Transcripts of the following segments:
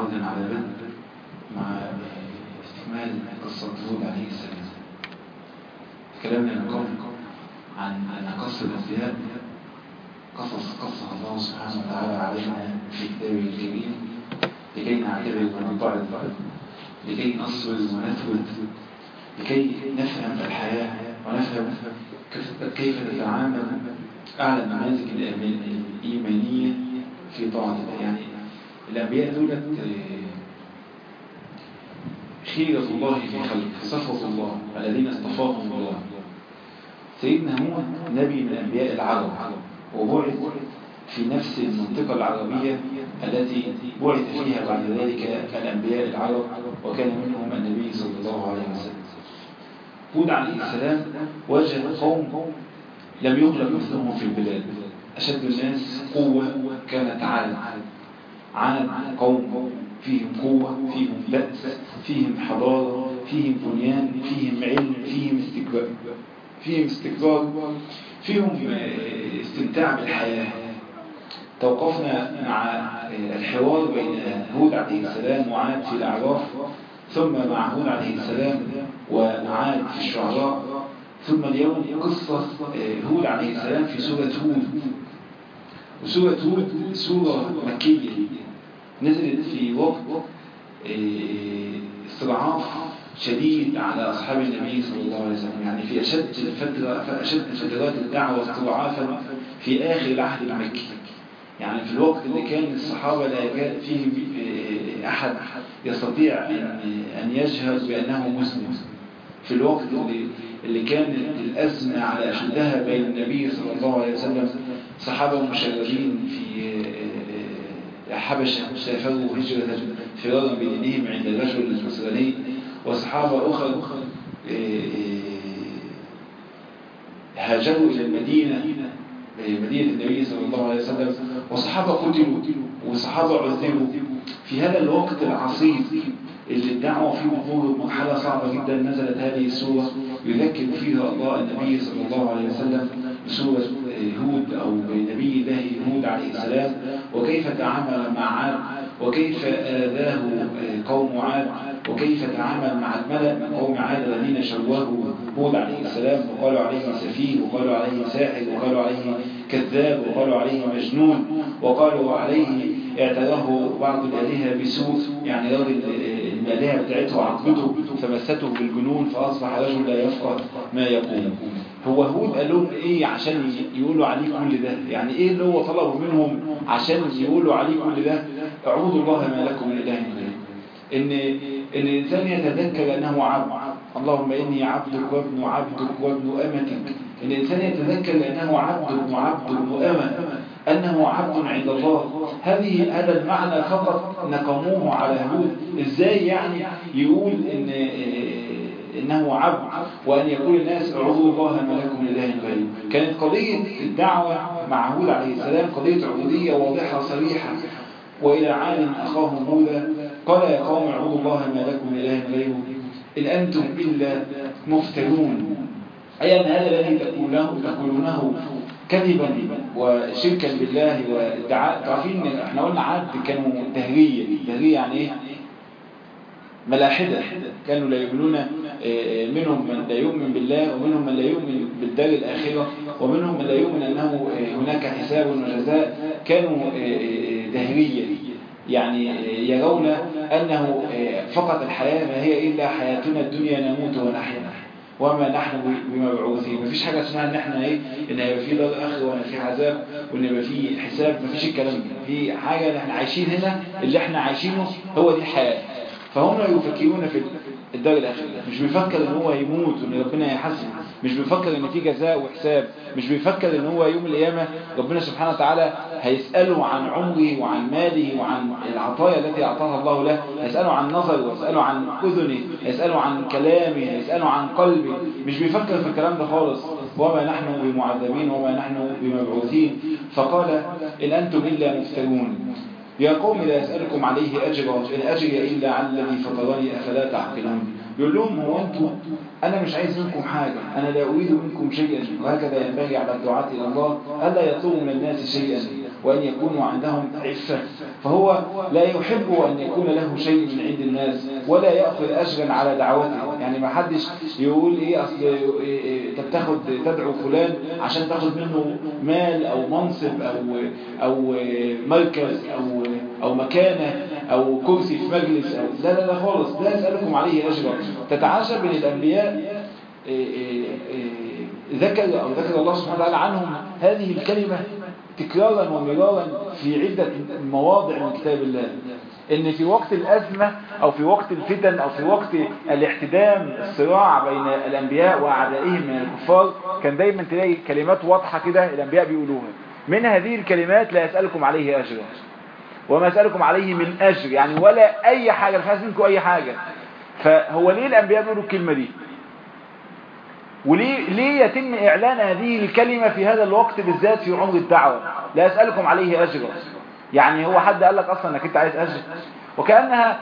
عودا على بدء مع استكمال قصة هود عليه السلام تكلمنا من قبل عن أن قصة الأنبياء قصص قصة الله سبحانه وتعالى علينا في كتابه الكريم لكي نعتبر ونطاع لكي نصبر ونثبت لكي نفهم الحياة ونفهم كيف نتعامل أعلى النماذج الإيمانية في طاعة الله يعني الأنبياء دولت خيرة الله في خلق صفوة الله الذين اصطفاهم الله سيدنا هو نبي من أنبياء العرب وبعث في نفس المنطقة العربية التي بعث فيها بعد ذلك الأنبياء العرب وكان منهم النبي صلى الله عليه وسلم هود عليه السلام واجه قوم لم يخلق مثلهم في البلاد أشد الناس قوة كانت عاد عاد قوم فيهم قوة فيهم بأس فيهم حضارة فيهم بنيان فيهم علم فيهم استكبار فيهم استكبار فيهم استمتاع بالحياة توقفنا مع الحوار بين هود عليه السلام وعاد في الأعراف ثم مع هود عليه السلام وعاد في الشعراء ثم اليوم قصة هود عليه السلام في سورة هود وسورة هود سورة مكية نزلت في وقت استضعاف شديد على أصحاب النبي صلى الله عليه وسلم يعني في أشد الفترة في أشد فترات الدعوة استضعافا في آخر العهد المكي يعني في الوقت اللي كان الصحابة لا يكاد فيه أحد يستطيع أن يجهز بأنه مسلم في الوقت اللي, اللي كانت الأزمة على أشدها بين النبي صلى الله عليه وسلم صحابة مشردين في حبشة سافروا هجرة فرارا بدينهم عند الرجل النصراني وصحابة أخر هاجروا إلى المدينة مدينة النبي صلى الله عليه وسلم وصحابة قتلوا وصحابة عذبوا في هذا الوقت العصيب اللي الدعوة فيه بمر مرحلة صعبة جدا نزلت هذه السورة يذكر فيها الله النبي صلى الله عليه وسلم بسورة هود أو بنبي الله هود عليه السلام وكيف تعامل مع عاد وكيف آذاه قوم عاد وكيف تعامل مع الملأ من قوم عاد الذين شوهوا هود عليه السلام وقالوا عليه سفيه وقالوا عليه ساحر وقالوا عليه كذاب وقالوا عليه مجنون وقالوا عليه اعتراه بعض الآلهة بسوء يعني راجل الآلهة بتاعته عقبته فمسته بالجنون فأصبح رجل لا يفقه ما يقول هو هود قال لهم ايه عشان يقولوا عليه كل ده يعني ايه اللي هو طلبوا منهم عشان يقولوا عليه كل ده اعبدوا الله ما لكم من اله غيره ان ان الانسان يتذكر انه عبد اللهم اني عبدك وابن عبدك وابن امتك ان الانسان يتذكر انه عبد ابن عبد ابن امه انه عبد عند الله هذه هذا المعنى فقط نقموه على هود ازاي يعني يقول ان انه عبد وان يقول الناس اعبدوا الله ما لكم من اله غيره كانت قضيه الدعوه مع هود عليه السلام قضيه عبوديه واضحه صريحه والى عاد اخاهم هودا قال يا قوم اعبدوا الله ما لكم من اله غيره ان انتم الا مفترون اي ان هذا الذي تقولونه تقولونه كذبا وشركا بالله وادعاء تعرفين احنا قلنا عاد كانوا دهريه دهريه يعني ايه ملاحدة كانوا لا يؤمنون منهم من لا يؤمن بالله ومنهم من لا يؤمن بالدار الآخرة ومنهم من لا يؤمن أنه هناك حساب وجزاء كانوا دهرية يعني يرون أنه فقط الحياة ما هي إلا حياتنا الدنيا نموت ونحيا وما نحن بمبعوثين مفيش حاجة اسمها ان احنا ايه ان هيبقى في دار اخر وان في عذاب وان يبقى في حساب مفيش الكلام ده في حاجة ان احنا عايشين هنا اللي احنا عايشينه هو دي الحياة فهم يفكرون في الدار الآخرة مش بيفكر ان هو يموت وان ربنا يحاسب مش بيفكر ان في جزاء وحساب مش بيفكر ان هو يوم القيامة ربنا سبحانه وتعالى هيسأله عن عمره وعن ماله وعن العطايا التي أعطاها الله له هيسأله عن نظر ويسأله عن أذنه هيسأله عن كلامه هيسأله عن قلبه مش بيفكر في الكلام ده خالص وما نحن بمعذبين وما نحن بمبعوثين فقال إن أنتم إلا مفترون يا قوم لا أسألكم عليه أجرا إن أجري إلا على الذي فطرني أفلا تعقلون يقول لهم هو أنتم أنا مش عايز منكم حاجة أنا لا أريد منكم شيئا وهكذا ينبغي على الدعاة إلى الله ألا يطلبوا من الناس شيئا وأن يكونوا عندهم عفة فهو لا يحب أن يكون له شيء من عند الناس ولا يأخذ أجرا على دعوته يعني ما حدش يقول إيه أصل إيه أنت بتاخد تدعو فلان عشان تاخد منه مال أو منصب أو أو مركز أو أو مكانة أو كرسي في مجلس أو لا لا لا خالص لا يسألكم عليه أجرا تتعجب من الأنبياء ذكر أو ذكر الله سبحانه وتعالى عنهم هذه الكلمة تكرارا ومرارا في عدة مواضع من كتاب الله ان في وقت الأزمة او في وقت الفتن او في وقت الاحتدام الصراع بين الانبياء واعدائهم من الكفار كان دايما تلاقي كلمات واضحة كده الانبياء بيقولوها من هذه الكلمات لا يسألكم عليه اجرا وما يسألكم عليه من اجر يعني ولا اي حاجة مش عايز منكم اي حاجة فهو ليه الانبياء بيقولوا الكلمة دي وليه ليه يتم إعلان هذه الكلمة في هذا الوقت بالذات في عمر الدعوة لا أسألكم عليه أجرا يعني هو حد قال لك أصلا أنك أنت عايز أجر وكأنها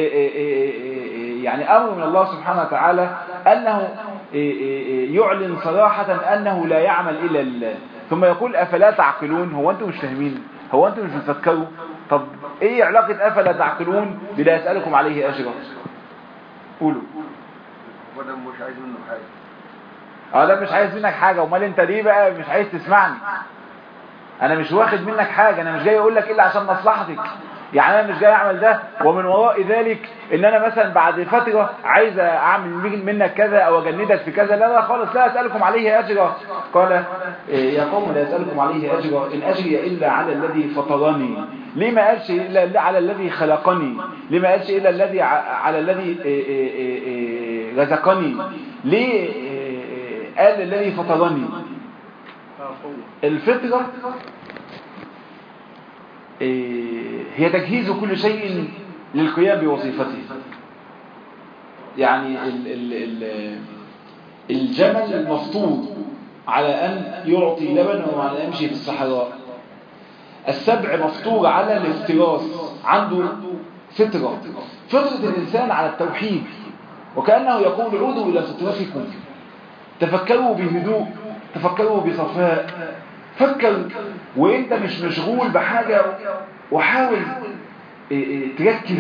يعني أمر من الله سبحانه وتعالى أنه يعلن صراحة أنه لا يعمل إلا لله ثم يقول أفلا تعقلون هو أنتم مش فاهمين هو أنتم مش بتفكروا طب إيه علاقة أفلا تعقلون بلا يسألكم عليه أجرا قولوا وانا مش عايز منه حاجه اه لا مش عايز منك حاجة امال انت ليه بقى مش عايز تسمعني انا مش واخد منك حاجة انا مش جاي اقول لك الا عشان مصلحتك يعني انا مش جاي اعمل ده ومن وراء ذلك ان انا مثلا بعد فترة عايز اعمل منك كذا او اجندك في كذا لا لا خالص لا اسألكم عليه اجرا قال يا قوم لا اسألكم عليه اجرا ان اجري الا على الذي فطرني ليه ما قالش الا على الذي خلقني ليه ما قالش الا الذي على الذي رزقني ليه قال الذي فطرني الفطرة هي تجهيز كل شيء للقيام بوظيفته يعني ال ال ال الجمل المفطور على أن يعطي لبن وعلى أن يمشي في الصحراء السبع مفطور على الافتراس عنده فطرة فطرة الإنسان على التوحيد وكأنه يقول عودوا إلى فطرتكم تفكروا بهدوء تفكروا بصفاء فكر وانت مش مشغول بحاجة وحاول تركز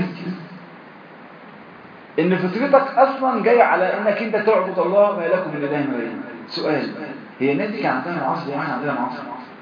ان فطرتك اصلا جاية على انك انت تعبد الله ما لكم من اله غيره سؤال هي الناس دي كان عندها معاصي يعني عندها معاصي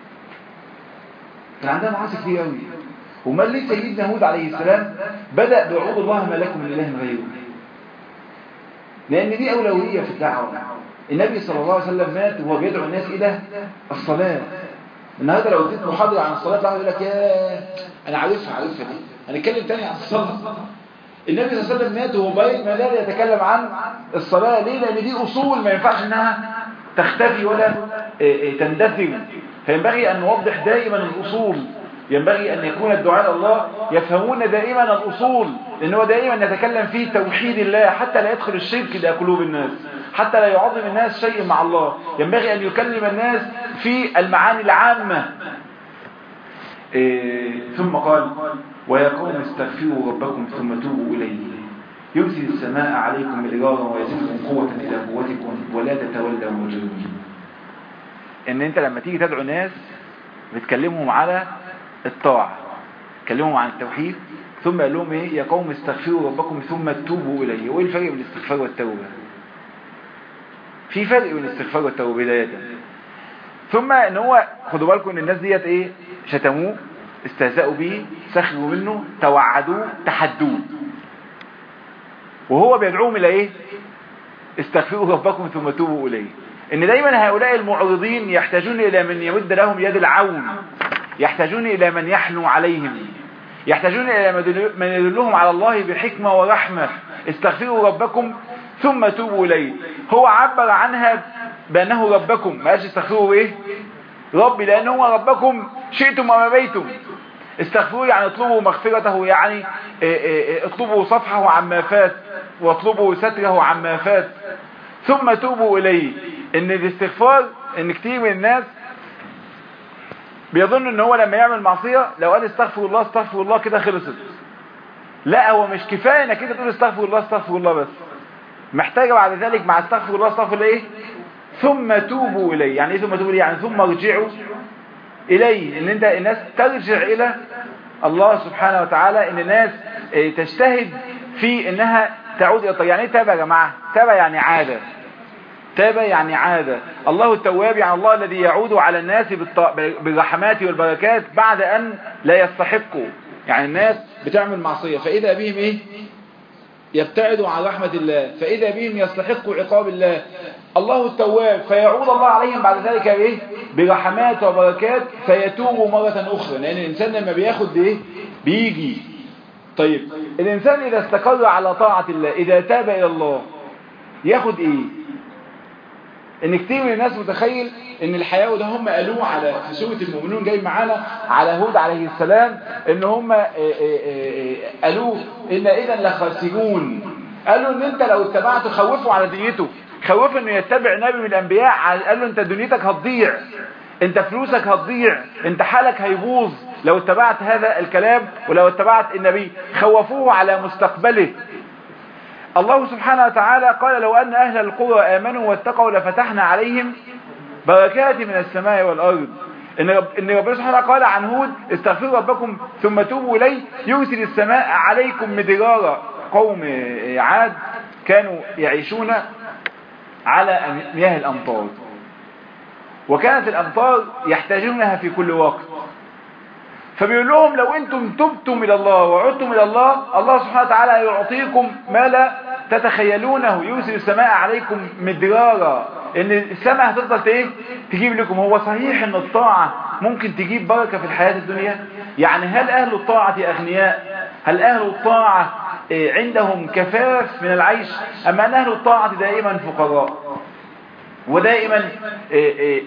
كان عندها معاصي كتير قوي وما ليه سيدنا هود عليه السلام بدأ بعبد الله ما لكم من اله غيره لان دي اولوية في الدعوة النبي صلى الله عليه وسلم مات وهو بيدعو الناس إلى الصلاة النهارده لو اديت محاضرة عن الصلاة واحد يقول لك يا أنا عارفها عارفها دي هنتكلم تاني عن الصلاة النبي صلى الله عليه وسلم مات وهو ما زال يتكلم عن الصلاة ليه؟ لأن دي أصول ما ينفعش إنها تختفي ولا تندثر فينبغي أن نوضح دائما الأصول ينبغي أن يكون الدعاء الله يفهمون دائما الأصول لأنه دائما يتكلم فيه توحيد الله حتى لا يدخل الشرك إلى قلوب الناس حتى لا يعظم الناس شيء مع الله ينبغي أن يكلم الناس في المعاني العامة إيه ثم قال ويا قوم استغفروا ربكم ثم توبوا إليه يرسل السماء عليكم مدرارا ويزدكم قوة إلى قوتكم ولا تتولوا مجرمين ان انت لما تيجي تدعو ناس بتكلمهم على الطاعة تكلمهم عن التوحيد ثم قال لهم ايه يا قوم استغفروا ربكم ثم توبوا اليه وايه الفرق بين الاستغفار والتوبة في فرق بين الاستغفار والتوبة بداية ثم ان هو خدوا بالكم ان الناس ديت ايه شتموه استهزأوا به سخروا منه توعدوه تحدوه وهو بيدعوهم الى ايه استغفروا ربكم ثم توبوا اليه ان دايما هؤلاء المعرضين يحتاجون الى من يمد لهم يد العون يحتاجون الى من يحنو عليهم يحتاجون الى من يدلهم على الله بحكمة ورحمة استغفروا ربكم ثم توبوا اليه هو عبر عنها بانه ربكم ما قالش استغفروا ايه ربي لان هو ربكم شئتم وما بيتم استغفروا يعني اطلبوا مغفرته يعني اطلبوا صفحه عما فات واطلبوا ستره عما فات ثم توبوا اليه ان الاستغفار ان كتير من الناس بيظن ان هو لما يعمل معصية لو قال استغفر الله استغفر الله كده خلصت لا هو مش كفاية انك انت تقول استغفر الله استغفر الله بس محتاجة بعد ذلك مع استغفر الله استغفر الله ايه ثم توبوا اليه يعني ايه ثم توبوا اليه يعني ثم ارجعوا اليه ان انت الناس ترجع الى الله سبحانه وتعالى ان الناس اه، تجتهد في انها تعود الى الطريق يعني ايه تابع يا جماعة تابع يعني عادة تاب يعني عادة الله التواب يعني الله الذي يعود على الناس بالط- بالرحمات والبركات بعد أن لا يستحقوا يعني الناس بتعمل معصية فإذا بهم إيه يبتعدوا عن رحمة الله فإذا بهم يستحقوا عقاب الله الله التواب فيعود الله عليهم بعد ذلك إيه برحمات وبركات فيتوبوا مرة أخرى لأن الإنسان لما بياخد إيه بيجي طيب الإنسان إذا استقر على طاعة الله إذا تاب إلى الله ياخد إيه ان كتير من الناس متخيل ان الحياة وده هم قالوه على في سورة المؤمنون جاي معانا على هود عليه السلام ان هم آه، آه، آه، قالوه ان اذا لخاسرون قالوا ان انت لو اتبعته خوفوا على دنيته خوفوا انه يتبع نبي من الانبياء قال له انت دنيتك هتضيع انت فلوسك هتضيع انت حالك هيبوظ لو اتبعت هذا الكلام ولو اتبعت النبي خوفوه على مستقبله الله سبحانه وتعالى قال لو أن أهل القرى آمنوا واتقوا لفتحنا عليهم بركات من السماء والأرض إن, رب إن ربنا سبحانه وتعالى قال عن هود استغفروا ربكم ثم توبوا إليه يرسل السماء عليكم مدرارا قوم عاد كانوا يعيشون على مياه الأمطار وكانت الأمطار يحتاجونها في كل وقت فبيقول لهم لو انتم تبتم الى الله وعدتم الى الله الله سبحانه وتعالى يعطيكم ما لا تتخيلونه يرسل السماء عليكم مدرارا ان السماء هتفضل ايه تجيب لكم هو صحيح ان الطاعة ممكن تجيب بركة في الحياة الدنيا يعني هل اهل الطاعة اغنياء هل اهل الطاعة إيه، عندهم كفاف من العيش اما ان اهل الطاعة دائما فقراء ودائما إيه، إيه،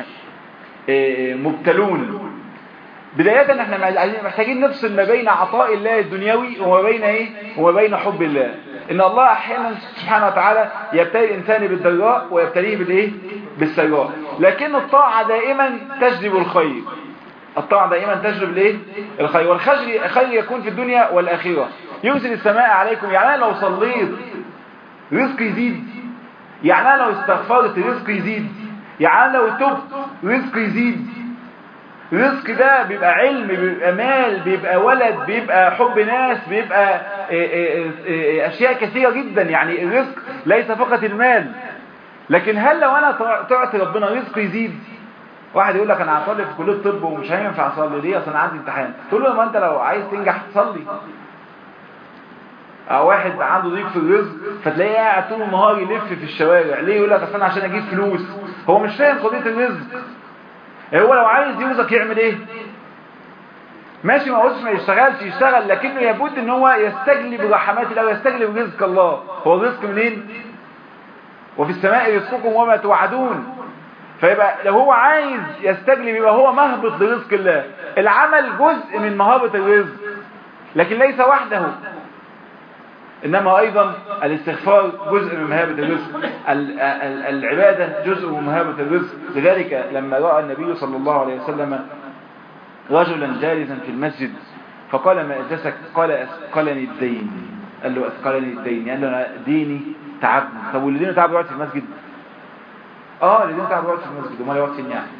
إيه، مبتلون بداية احنا عايزين- محتاجين نفصل ما بين عطاء الله الدنيوي وما بين ايه وما بين حب الله ان الله احيانا سبحانه وتعالى يبتلي الانسان بالضراء ويبتليه بالايه بالسراء لكن الطاعة دائما تجلب الخير الطاعة دائما تجلب الايه الخير والخير الخير يكون في الدنيا والاخرة يرسل السماء عليكم يعني انا لو صليت رزق يزيد يعني انا لو استغفرت رزق يزيد يعني انا لو تبت رزق يزيد الرزق ده بيبقى علم بيبقى مال بيبقى ولد بيبقى حب ناس بيبقى إيه إيه إيه اشياء كثيرة جدا يعني الرزق ليس فقط المال لكن هل لو انا تعطي ربنا رزق يزيد واحد يقول لك انا هصلي في كليه الطب ومش هينفع اصلي ليه اصل انا عندي امتحان تقول له ما انت لو عايز تنجح تصلي او واحد عنده ضيق في الرزق فتلاقيه قاعد طول النهار يلف في الشوارع ليه يقول لك اصل انا عشان اجيب فلوس هو مش فاهم قضيه الرزق هو لو عايز يرزق يعمل ايه ماشي ما قلتش ما يشتغلش يشتغل لكنه يبد ان هو يستجلب رحمات الله ويستجلب رزق الله هو الرزق منين وفي السماء رزقكم وما توعدون فيبقى لو هو عايز يستجلب يبقى هو مهبط لرزق الله العمل جزء من مهابة الرزق لكن ليس وحده إنما أيضا الاستغفار جزء من مهابة الرزق ال- ال- العبادة جزء من مهابة الرزق لذلك لما رأى النبي صلى الله عليه وسلم رجلا جالسا في المسجد فقال ما أجلسك قال أثقلني الدين قال له أثقلني الدين قال له أنا ديني تعبني طب واللي دينه تعب يقعد في المسجد اه اللي دينه تعب يقعد في المسجد وما يقعد فين يعني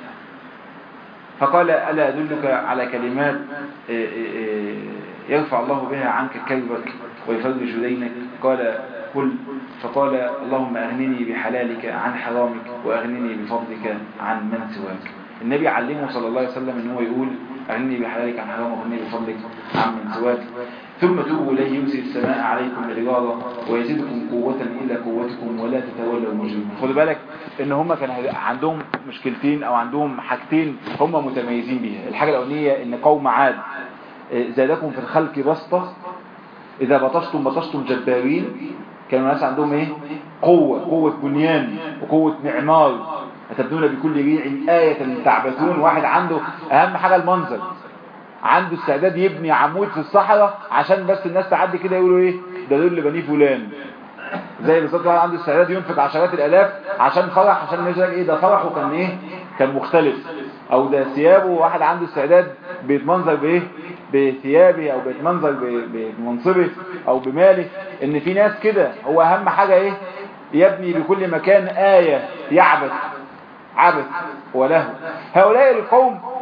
فقال ألا أدلك على كلمات إيه إيه إيه يرفع الله بها عنك كربك ويفرج دينك قال قل فقال اللهم أغنني بحلالك عن حرامك وأغنني بفضلك عن من سواك النبي علمه صلى الله عليه وسلم ان هو يقول أغنني بحلالك عن حرامك وأغنني بفضلك عن من سواك ثم توبوا إليه يرسل السماء عليكم مدرارا ويزيدكم قوة إلى قوتكم ولا تتولوا مجرمين خدوا بالك ان هم كان عندهم مشكلتين او عندهم حاجتين هم متميزين بيها الحاجة الأولانية ان قوم عاد زادكم في الخلق بسطة إذا بطشتم بطشتم جبارين كانوا الناس عندهم ايه قوة قوة بنيان وقوة معمار أتبنون بكل ريع آية تعبثون واحد عنده أهم حاجة المنظر عنده استعداد يبني عمود في الصحراء عشان بس الناس تعدي كده يقولوا ايه ده دول اللي بنيه فلان زي بالظبط واحد عنده استعداد ينفق عشرات الالاف عشان فرح عشان الناس ايه ده فرحه كان ايه كان مختلف او ده ثيابه واحد عنده استعداد بيتمنظر بايه بثيابه او بيتمنظر بمنصبه او بماله ان في ناس كده هو اهم حاجة ايه يبني بكل مكان آية يعبث عبث وله هؤلاء القوم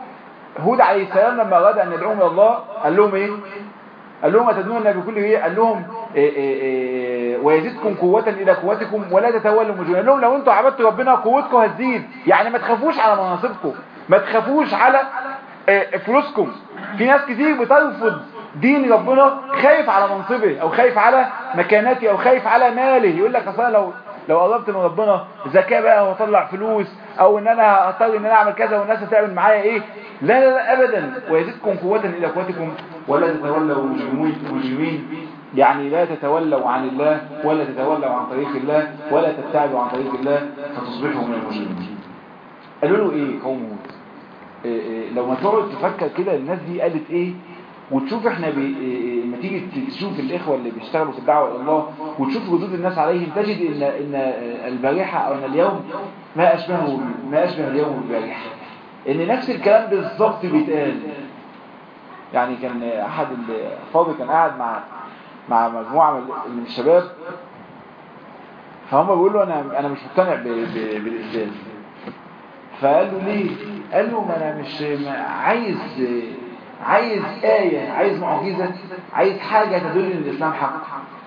هود عليه السلام لما أراد أن يدعوهم إلى الله قال لهم إيه قال لهم أتدنون بكل إيه قال لهم إيه إيه إيه ويزيدكم قوة إلى قوتكم ولا تتولوا مجرمين قال لهم لو أنتوا عبدتوا ربنا قوتكم هتزيد يعني ما تخافوش على مناصبكم ما تخافوش على إيه فلوسكم في ناس كتير بترفض دين ربنا خايف على منصبه او خايف على مكانته او خايف على ماله يقول لك اصلا لو لو قربت من ربنا زكاه بقى واطلع فلوس او ان انا هضطر ان انا اعمل كذا والناس هتعمل معايا ايه لا لا لا ابدا ويزيدكم قوه الى قوتكم ولا تتولوا مجرمين مجرمين يعني لا تتولوا عن الله ولا تتولوا عن طريق الله ولا تبتعدوا عن طريق الله فتصبحوا من المجرمين قالوا له ايه قوم هود إيه إيه لو ما تقعد تفكر كده الناس دي قالت ايه وتشوف احنا بي... لما تيجي تشوف الاخوه اللي بيشتغلوا في الدعوه الى الله وتشوف ردود الناس عليهم تجد ان ان البارحه او ان اليوم ما اشبهه ما اشبه اليوم البارحه ان نفس الكلام بالظبط بيتقال يعني كان احد الفاضل كان قاعد مع مع مجموعه من الشباب فهم بيقولوا له انا انا مش مقتنع ب... ب... بالاسلام فقال له ليه قال له ما انا مش عايز عايز آية عايز معجزة عايز حاجة تدل ان الإسلام حق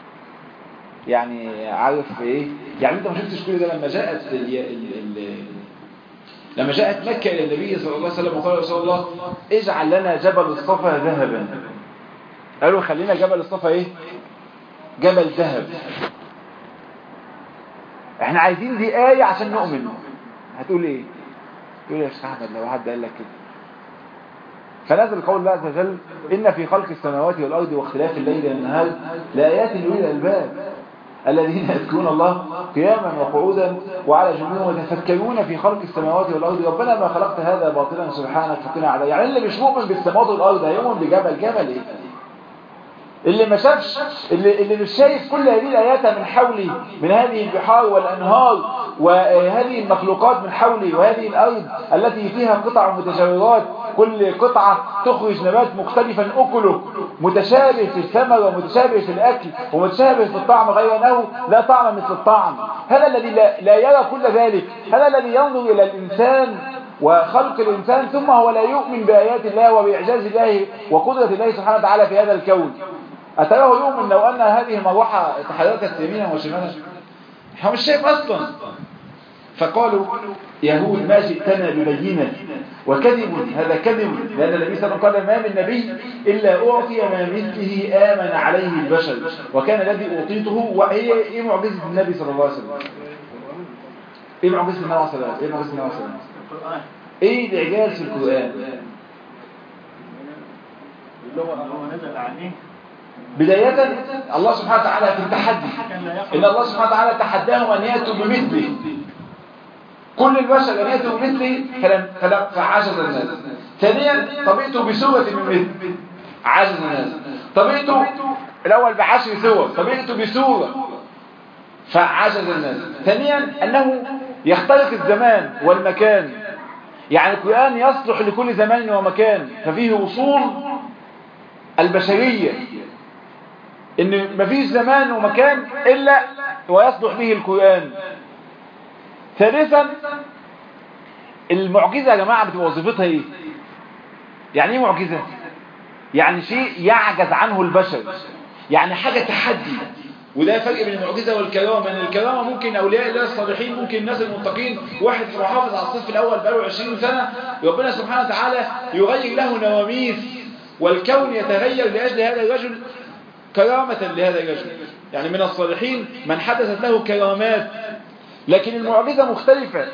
يعني عارف ايه يعني انت ما شفتش كل ده لما جاءت ال ال ال لما جاءت مكة إلى النبي صلى الله عليه وسلم وقال رسول الله اجعل لنا جبل الصفا ذهبا قالوا خلينا جبل الصفا ايه جبل ذهب احنا عايزين دي آية عشان نؤمن هتقول ايه تقول يا شيخ احمد لو حد قال لك كده فنزل قول الله عز وجل إن في خلق السماوات والأرض واختلاف الليل والنهار لآيات لأولي الألباب الذين يذكرون الله قياما وقعودا وعلى جنوبهم ويتفكرون في خلق السماوات والأرض ربنا ما خلقت هذا باطلا سبحانك فقنا عليه يعني اللي مش مؤمن بالسماوات والأرض هيؤمن بجبل جبل إيه اللي ما شافش اللي, اللي مش شايف كل هذه الآيات من حولي من هذه البحار والأنهار وهذه المخلوقات من حولي وهذه الأرض التي فيها قطع متجاورات كل قطعة تخرج نبات مختلفا أكله متشابه في الثمر ومتشابه في الأكل ومتشابه في الطعم غير أنه لا طعم مثل الطعم هذا الذي لا, لا يرى كل ذلك هذا الذي ينظر إلى الإنسان وخلق الإنسان ثم هو لا يؤمن بآيات الله وبإعجاز الله وقدرة الله سبحانه وتعالى في هذا الكون أتراه يؤمن لو أن هذه المروحة تحركت يمينا وشمالا هو مش شايف أصلا فقالوا يهود ما جئتنا ببينة وكذب هذا كذب لأن النبي صلى الله عليه وسلم قال ما من نبي إلا أعطي ما مثله آمن عليه البشر وكان الذي أعطيته وهي إيه معجزة النبي صلى الله عليه وسلم إيه معجزة النبي صلى الله عليه وسلم إيه معجزة النبي صلى الله عليه وسلم إيه الإعجاز في القرآن بداية الله سبحانه وتعالى في التحدي إن الله سبحانه وتعالى تحداهم أن يأتوا بمثله كل البشر أن يأتوا بمثله فلم فعجز الناس ثانيا طبيعته بسورة من مثل عجز الناس طبيعته الأول بعشر سور طبيعته بسورة فعجز الناس ثانيا أنه يختلف الزمان والمكان يعني القرآن يصلح لكل زمان ومكان ففيه وصول البشرية ان مفيش زمان ومكان الا ويصلح به القرآن ثالثا المعجزة يا جماعة بتبقى وظيفتها ايه يعني ايه معجزة يعني شيء يعجز عنه البشر يعني حاجة تحدي وده فرق بين المعجزة والكرامة ان الكرامة ممكن اولياء الله الصالحين ممكن الناس المتقين واحد محافظ على الصف الاول بقاله 20 سنة ربنا سبحانه وتعالى يغير له نواميس والكون يتغير لأجل هذا الرجل كرامة لهذا الرجل يعني من الصالحين من حدثت له كرامات لكن المعجزة مختلفة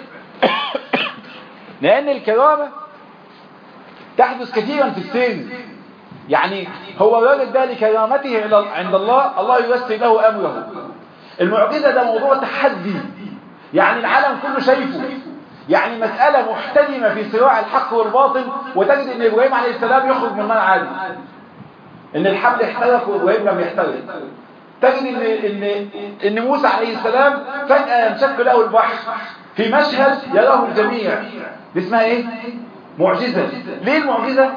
لأن الكرامة تحدث كثيرا في السن يعني هو الراجل ده لكرامته عند الله الله ييسر له أمره المعجزة ده موضوع تحدي يعني العالم كله شايفه يعني مسألة محتدمة في صراع الحق والباطل وتجد ان ابراهيم عليه السلام يخرج من الماء عادي ان الحبل احترق وابراهيم لم يحترق تجد ان ان ان موسى عليه السلام فجأة ينشق له البحر في مشهد يراه الجميع دي اسمها ايه معجزة ليه المعجزة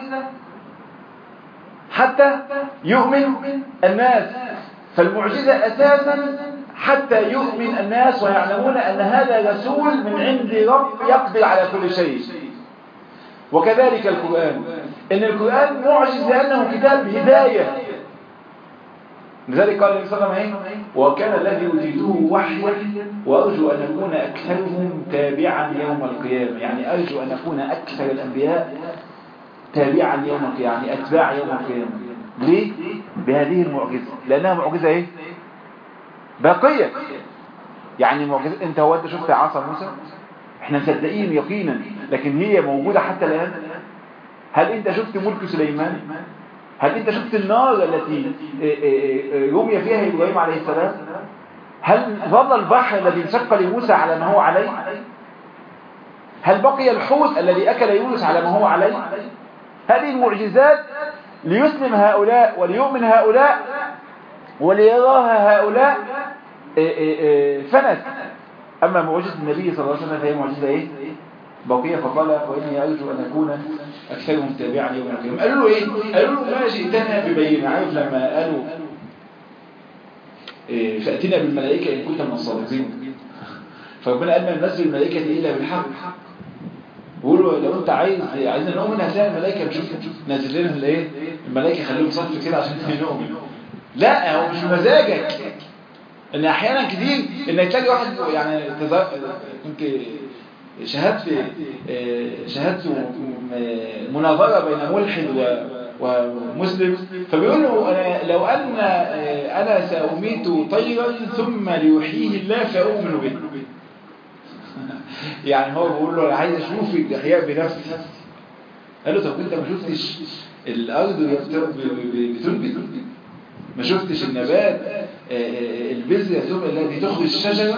حتى يؤمن الناس فالمعجزة اساسا حتى يؤمن الناس ويعلمون أن هذا رسول من عند رب يقدر على كل شيء وكذلك القرآن ان القرآن معجز لأنه كتاب هداية لذلك قال النبي صلى الله عليه وسلم ايه وكان الذي أوتيته وحيا وأرجو أن أكون أكثرهم تابعا يوم القيامة يعني أرجو أن أكون أكثر الأنبياء تابعا يوم القيامة يعني أتباع يوم القيامة ليه؟ بهذه المعجزة لأنها معجزة ايه؟ باقية يعني معجزة انت هو انت شفت عصا موسى احنا مصدقين يقينا لكن هي موجودة حتى الآن هل انت شفت ملك سليمان هل انت شفت النار التي رمي فيها إبراهيم عليه السلام هل ظل البحر الذي انشق لموسى على ما هو عليه هل بقي الحوت الذي أكل يونس على ما هو عليه هذه المعجزات ليسلم هؤلاء وليؤمن هؤلاء وليراها هؤلاء فنت أما معجزة النبي صلى الله عليه وسلم فهي معجزة إيه؟ بقية فقال وإني أرجو أن أكون أكثرهم تابعا يوم القيامة قالوا له إيه؟ قالوا له ما جئتنا ببينة عارف لما قالوا إيه فأتنا بالملائكة إن كنت من الصادقين فربنا قال ما ننزل الملائكة إلا بالحق بيقولوا لو انت عايز عايزين نؤمن هتلاقي الملائكه نشوف نزل لنا الايه الملائكه خليهم صف كده عشان نؤمن لا هو مش بمزاجك ان احيانا كتير ان تلاقي واحد يعني تزا... كنت شاهدت شاهدت مناظره بين ملحد و... ومسلم فبيقول له أنا لو ان انا ساميت طيرا ثم ليحييه الله فاؤمن به يعني هو بيقول له انا عايز اشوف الاحياء بنفسي قال له طب انت ما شفتش الارض بتنبت ما شفتش النبات البذره التي تخرج الشجره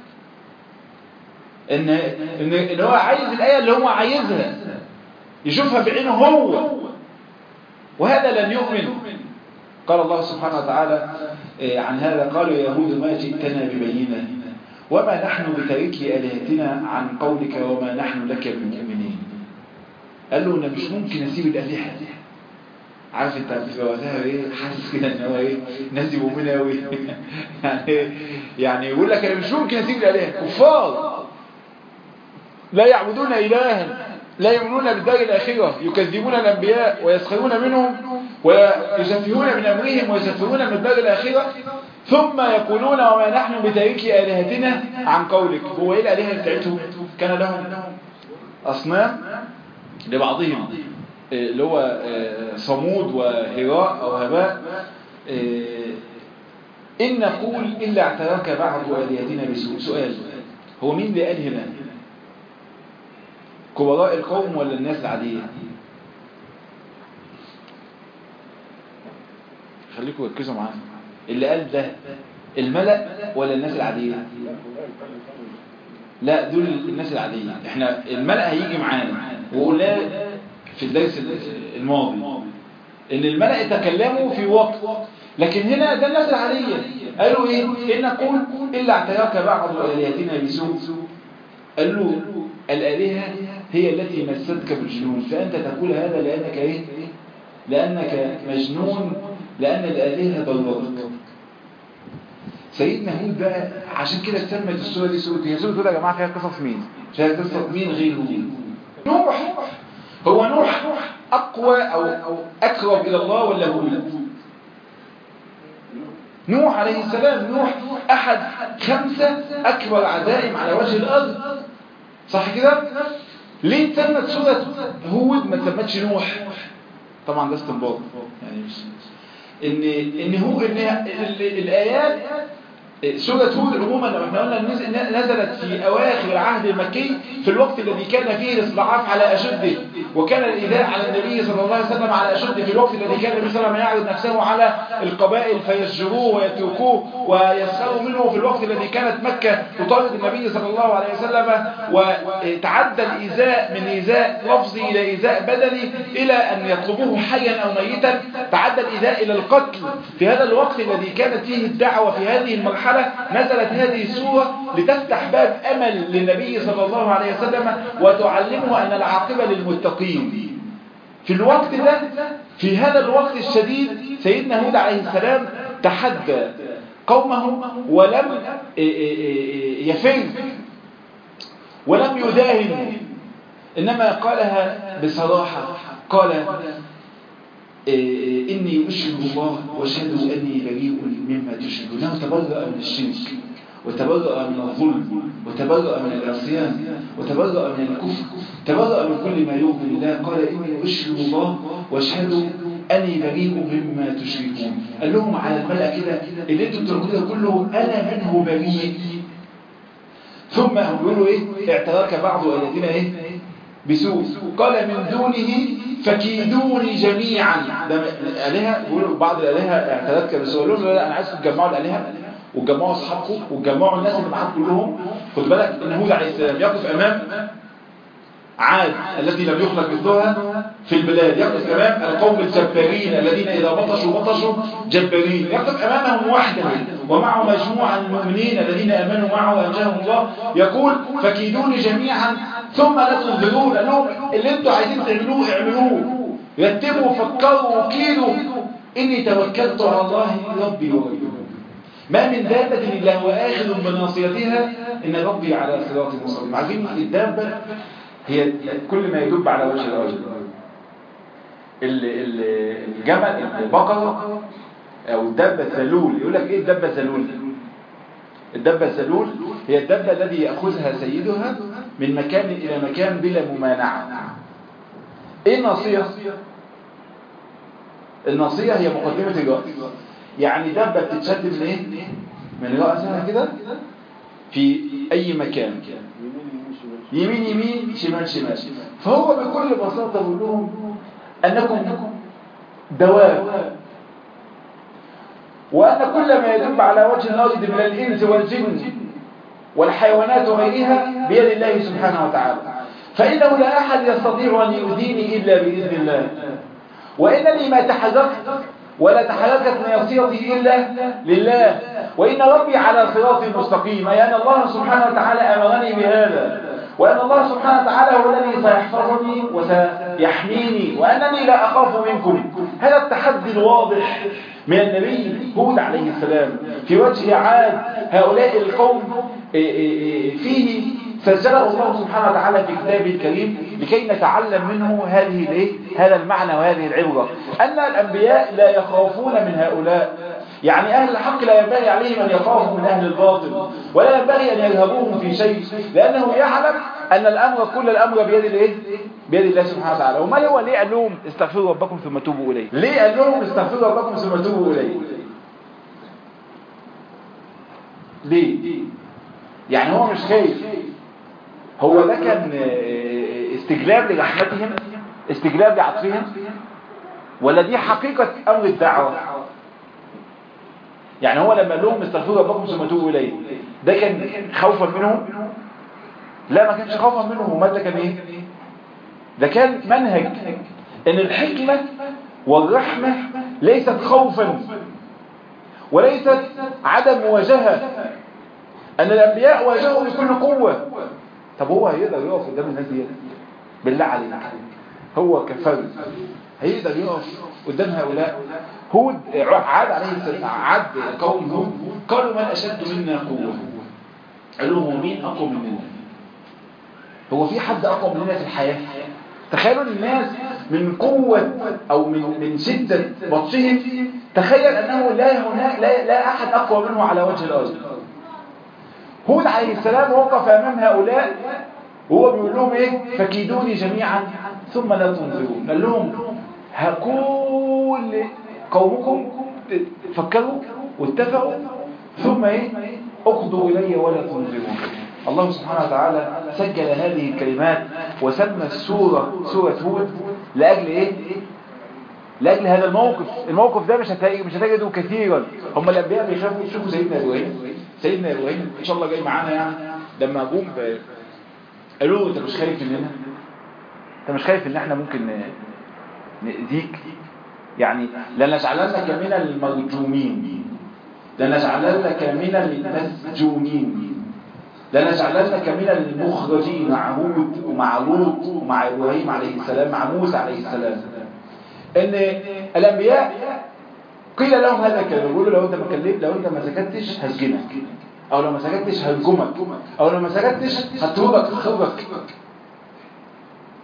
ان ان ان هو عايز الايه اللي هو عايزها يشوفها بعينه هو وهذا لن يؤمن قال الله سبحانه وتعالى عن هذا قالوا يا يهود ما جئتنا ببينه وما نحن بتاركي آلهتنا عن قولك وما نحن لك بمؤمنين قال له انا مش ممكن اسيب الآلهة عارف انت في وقتها ايه حاسس كده ان هو ايه الناس دي مؤمنه قوي يعني يعني يقول لك انا مش ممكن اسيب الآلهة كفار لا يعبدون إلها لا يؤمنون بالدار الآخرة يكذبون الأنبياء ويسخرون منهم ويسفهون من أمرهم ويسفهون من الدار الآخرة ثم يقولون وما نحن بتاركي آلهتنا عن قولك هو إيه الآلهة بتاعتهم كان لهم أصنام لبعضهم اللي هو صمود وهراء أو هباء إن نقول إلا اعتراك بعض آلهتنا بسوء سؤال هو مين اللي قال هنا كبراء القوم ولا الناس العادية خليكم ركزوا معانا اللي قال ده الملأ ولا الناس العادية لا دول الناس العادية احنا الملأ هيجي معانا وقلنا في الدرس الماضي ان الملأ تكلموا في وقت لكن هنا ده الناس العادية قالوا ايه ان نقول الا اعتراك بعض الالهتنا بسوء قالوا الالهه هي التي مستك بالجنون فانت تقول هذا لانك ايه لانك مجنون لان الالهه ضرتك سيدنا هود بقى عشان كده سمت السوره دي سوره هي سوره هود يا جماعه فيها قصص مين فيها قصه مين غير هود نوح هو نوح اقوى او او اقرب الى الله ولا هود نوح عليه السلام نوح احد خمسه اكبر عزائم على وجه الارض صح كده ليه تسمت سوره هود ما تسمتش نوح طبعا ده استنباط يعني مش ان ان هو ان الايات سورة هود عموما لو احنا قلنا نزلت في أواخر العهد المكي في الوقت الذي كان فيه الاستضعاف على أشده وكان الإيذاء على النبي صلى الله عليه وسلم على أشده في الوقت الذي كان النبي صلى الله عليه وسلم يعرض نفسه على القبائل فيسجروه ويتركوه ويسخروا منه في الوقت الذي كانت مكة تطارد النبي صلى الله عليه وسلم وتعدى الإيذاء من إيذاء لفظي إلى إيذاء بدني إلى أن يطلبوه حيا أو ميتا تعدى الإيذاء إلى القتل في هذا الوقت الذي كانت فيه الدعوة في هذه المرحلة نزلت هذه السورة لتفتح باب أمل للنبي صلى الله عليه وسلم وتعلمه أن العاقبة للمتقين في الوقت ده في هذا الوقت الشديد سيدنا هود عليه السلام تحدى قومه ولم يفر ولم يداهن إنما قالها بصراحة قال إيه إني أشهد الله وأشهد أني بريء مما تشركون إنه تبرأ من الشرك وتبرأ من الظلم وتبرأ من العصيان وتبرأ من الكفر تبرأ من كل ما يغضب الله قال إني أشهد الله وأشهد أني بريء مما تشركون قال لهم على الملأ كده اللي انتم بتقولوا ده كله أنا منه بريء ثم هم بيقولوا إيه اعتراك بعض الذين إيه بسوء قال من دونه فكيدوني جميعا ده الآلهة بيقولوا بعض الآلهة اعتراك بسوء قال لهم لا أنا عايزكم تجمعوا الآلهة وتجمعوا أصحابكم وتجمعوا الناس اللي معاكم كلهم خد بالك إن هود عليه السلام يقف أمام عاد التي لم يخلق مثلها في البلاد يقف أمام القوم الجبارين الذين إذا بطشوا بطشوا جبارين يقف أمامهم وحده ومعه مجموعة من المؤمنين الذين آمنوا معه وأنجاهم الله يقول فكيدوني جميعا ثم لا تنظرون لأنهم اللي انتوا عايزين تعملوه اعملوه رتبوا فكروا وكيدوا إني توكلت على الله ربي وربكم ما من دابة إلا هو آخذ بناصيتها إن ربي على صراط مستقيم عارفين الدابة هي كل ما يدب على وجه الأرض الجمل البقرة أو الدابة الذلول يقول لك إيه الدابة الذلول الدابة الذلول هي الدابة الذي يأخذها سيدها من مكان إلى مكان بلا ممانعة إيه الناصية؟ الناصية هي مقدمة الرأس يعني دابة بتتشد من إيه؟ من رأسها كده في أي مكان يمين يمين شمال شمال فهو بكل بساطة بيقول لهم أنكم دواب وأن كل ما يدب على وجه الأرض من الإنس والجن والحيوانات وغيرها بيد الله سبحانه وتعالى فإنه لا أحد يستطيع أن يؤذيني إلا بإذن الله وإنني ما تحركت ولا تحركت ناصيتي إلا لله وإن ربي على صراط مستقيم أي أن الله سبحانه وتعالى أمرني بهذا وأن الله سبحانه وتعالى هو الذي سيحفظني وسيحميني وأنني لا أخاف منكم هذا التحدي الواضح من النبي هود عليه السلام في وجه عاد هؤلاء القوم فيه سجله الله سبحانه وتعالى في كتابه الكريم لكي نتعلم منه هذه الايه هذا المعنى وهذه العبرة أن الأنبياء لا يخافون من هؤلاء يعني أهل الحق لا ينبغي عليهم أن يخافوا من أهل الباطل ولا ينبغي أن يذهبوهم في شيء لأنه يعلم أن الأمر كل الأمر بيد الإيه؟ بيد الله سبحانه وتعالى وما هو ليه قال لهم استغفروا ربكم ثم توبوا إليه ليه قال لهم استغفروا ربكم ثم توبوا إليه ليه يعني هو مش خايف هو ده كان استجلاب لرحمتهم استجلاب لعطفهم ولا دي حقيقة أمر الدعوة يعني هو لما قال لهم استغفروا ربكم ثم توبوا إليه ده كان خوفا منهم لا ما كانش خوفا منهم وما ده كان ايه ده كان منهج ان الحكمة والرحمة ليست خوفا وليست عدم مواجهة ان الانبياء واجهوا بكل قوة طب هو هيقدر يقف قدام الناس دي بالله عليك هو كفرد هيقدر يقف قدام هؤلاء هود عاد عليه السلام عاد قوم هود قالوا من اشد منا قوة قالوا هو مين اقوى مننا هو في حد اقوى مننا في الحياة تخيلوا الناس من قوة او من من شدة بطشهم تخيل انه لا هناك لا, لا احد اقوى منه على وجه الارض هود عليه السلام وقف امام هؤلاء وهو بيقول لهم ايه فكيدوني جميعا ثم لا تنظرون قال لهم هكل قومكم فكروا واتفقوا ثم ايه اقضوا الي ولا تنظرون الله سبحانه وتعالى سجل هذه الكلمات وسمى السورة سورة هود لأجل ايه لأجل هذا الموقف الموقف ده مش هتجده مش هتجده كثيرا هم الأنبياء بيخافوا يشوفوا سيدنا إبراهيم سيدنا إبراهيم إن شاء الله جاي معانا يعني لما جم قالوا له أنت مش خايف مننا أنت مش خايف إن إحنا ممكن نأذيك يعني لنجعلنك من المرجومين لنجعلنك من المسجونين لنجعلنك من المخرجين مع هود ومع لوط ومع إبراهيم عليه السلام مع موسى عليه السلام ان الانبياء قيل لهم هذا الكلام يقولوا لو انت ما كلمت لو انت ما سكتش هسجنك او لو ما سكتش هرجمك او لو ما سكتش هتوبك هخرجك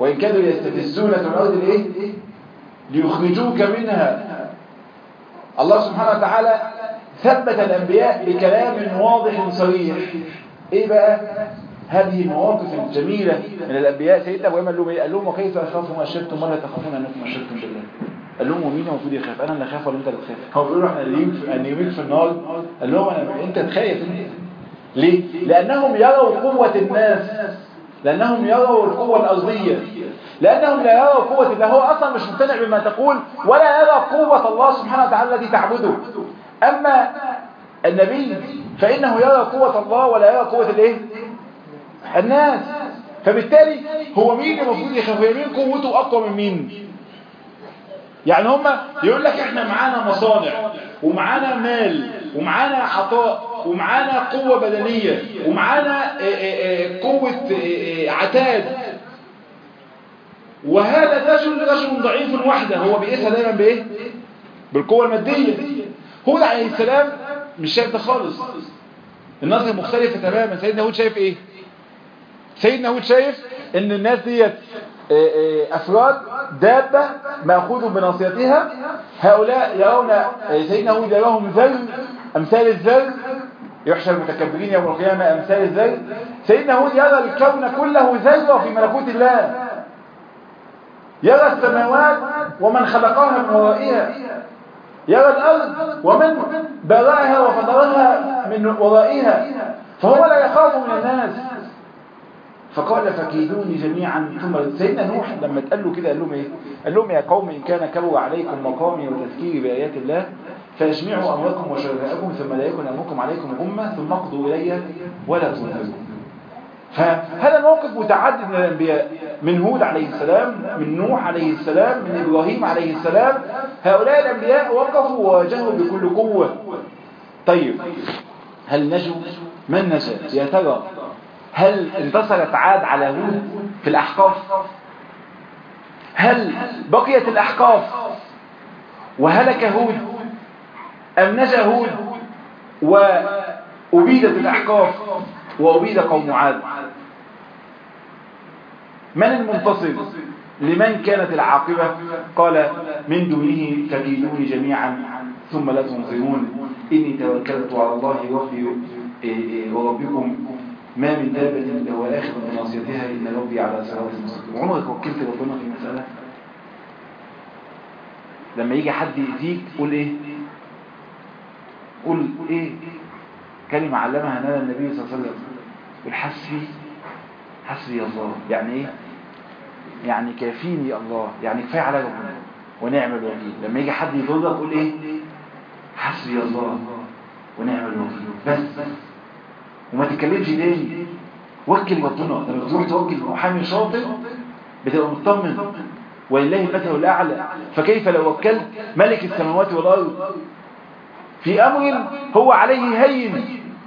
وإن كانوا يستفزونك من الأرض الإيه؟ ليخرجوك منها الله سبحانه وتعالى ثبت الأنبياء بكلام واضح صريح إيه بقى؟ هذه المواقف الجميلة من الأنبياء سيدنا أبو قال لهم إيه؟ قال لهم وكيف أخاف ما أشركتم ولا تخافون أنكم أشركتم بالله قال لهم ومين المفروض يخاف أنا اللي أخاف ولا أنت اللي تخاف هو بيقولوا إحنا نرميك في النار قال لهم أنا أنت تخاف أنت ليه؟ لأنهم يروا قوة الناس لأنهم يروا القوة الأرضية لأنهم لا يروا قوة الله هو أصلا مش مقتنع بما تقول ولا يرى قوة الله سبحانه وتعالى الذي تعبده أما النبي فإنه يرى قوة الله ولا يرى قوة الايه الناس فبالتالي هو مين المفروض يخاف مين قوته أقوى من مين يعني هم يقول لك احنا معانا مصانع ومعانا مال ومعانا عطاء ومعانا قوة بدنية ومعانا قوة عتاد وهذا رجل رجل ضعيف وحده هو بيقيسها دايما بايه بالقوة المادية هود عليه السلام مش شايف ده خالص النظرة مختلفة تماما سيدنا هود شايف ايه سيدنا هود شايف ان الناس ديت افراد دابة مأخوذ بناصيتها هؤلاء يرون سيدنا هود يراهم ذل امثال الذل يحشر المتكبرين يوم القيامة امثال الذل سيدنا هود يرى الكون كله ذل في ملكوت الله يرى السماوات ومن خلقها من ورائها يرى الأرض ومن براها وفطرها من ورائها فهو لا يخاف من الناس فقال فكيدوني جميعا ثم سيدنا نوح لما اتقال له كده قال لهم ايه قال لهم يا قوم إن كان كبر عليكم مقامي وتذكيري بآيات الله فاجمعوا أمركم وشركائكم ثم لا يكن أمركم عليكم غمة ثم اقضوا إلي ولا تنهزوا فهذا الموقف متعدد من الأنبياء من هود عليه السلام من نوح عليه السلام من إبراهيم عليه السلام هؤلاء الأنبياء وقفوا وواجهوا بكل قوة طيب هل نجوا من نجا يا ترى هل انتصرت عاد على هود في الأحقاف هل بقيت الأحقاف وهلك هود أم نجا هود وأبيدت الأحقاف وأبيد قوم عاد من المنتصر لمن كانت العاقبة قال من دونه فكيدوني جميعا ثم لا تنظرون إني توكلت على الله ربي وربكم ما من دابة إلا هو آخذ بناصيتها إن ربي على صراط مستقيم عمرك وكلت ربنا في مسألة لما يجي حد يأذيك قول إيه قول إيه كلمة علمها لنا النبي صلى الله عليه وسلم قل حسبي حسبي الله يعني إيه يعني كافيني الله يعني كفاية على ربنا ونعم الوكيل لما يجي حد يضرك قول إيه حسبي الله ونعم الوكيل بس وما تتكلمش تاني وكل ربنا لما تروح توكل محامي شاطر بتبقى مطمن ولله المثل الاعلى فكيف لو وكلت ملك السماوات والارض في امر هو عليه هين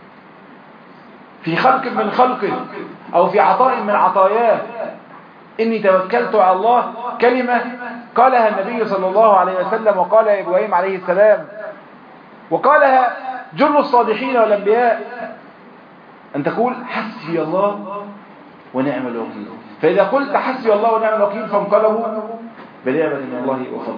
في خلق من خلقه او في عطاء من عطاياه اني توكلت على الله كلمة قالها النبي صلى الله عليه وسلم وقال ابراهيم عليه السلام وقالها جل الصالحين والانبياء أن تقول حسبي الله ونعم الوكيل فإذا قلت حسبي الله ونعم الوكيل فانقلبوا بنعمة من الله وفضل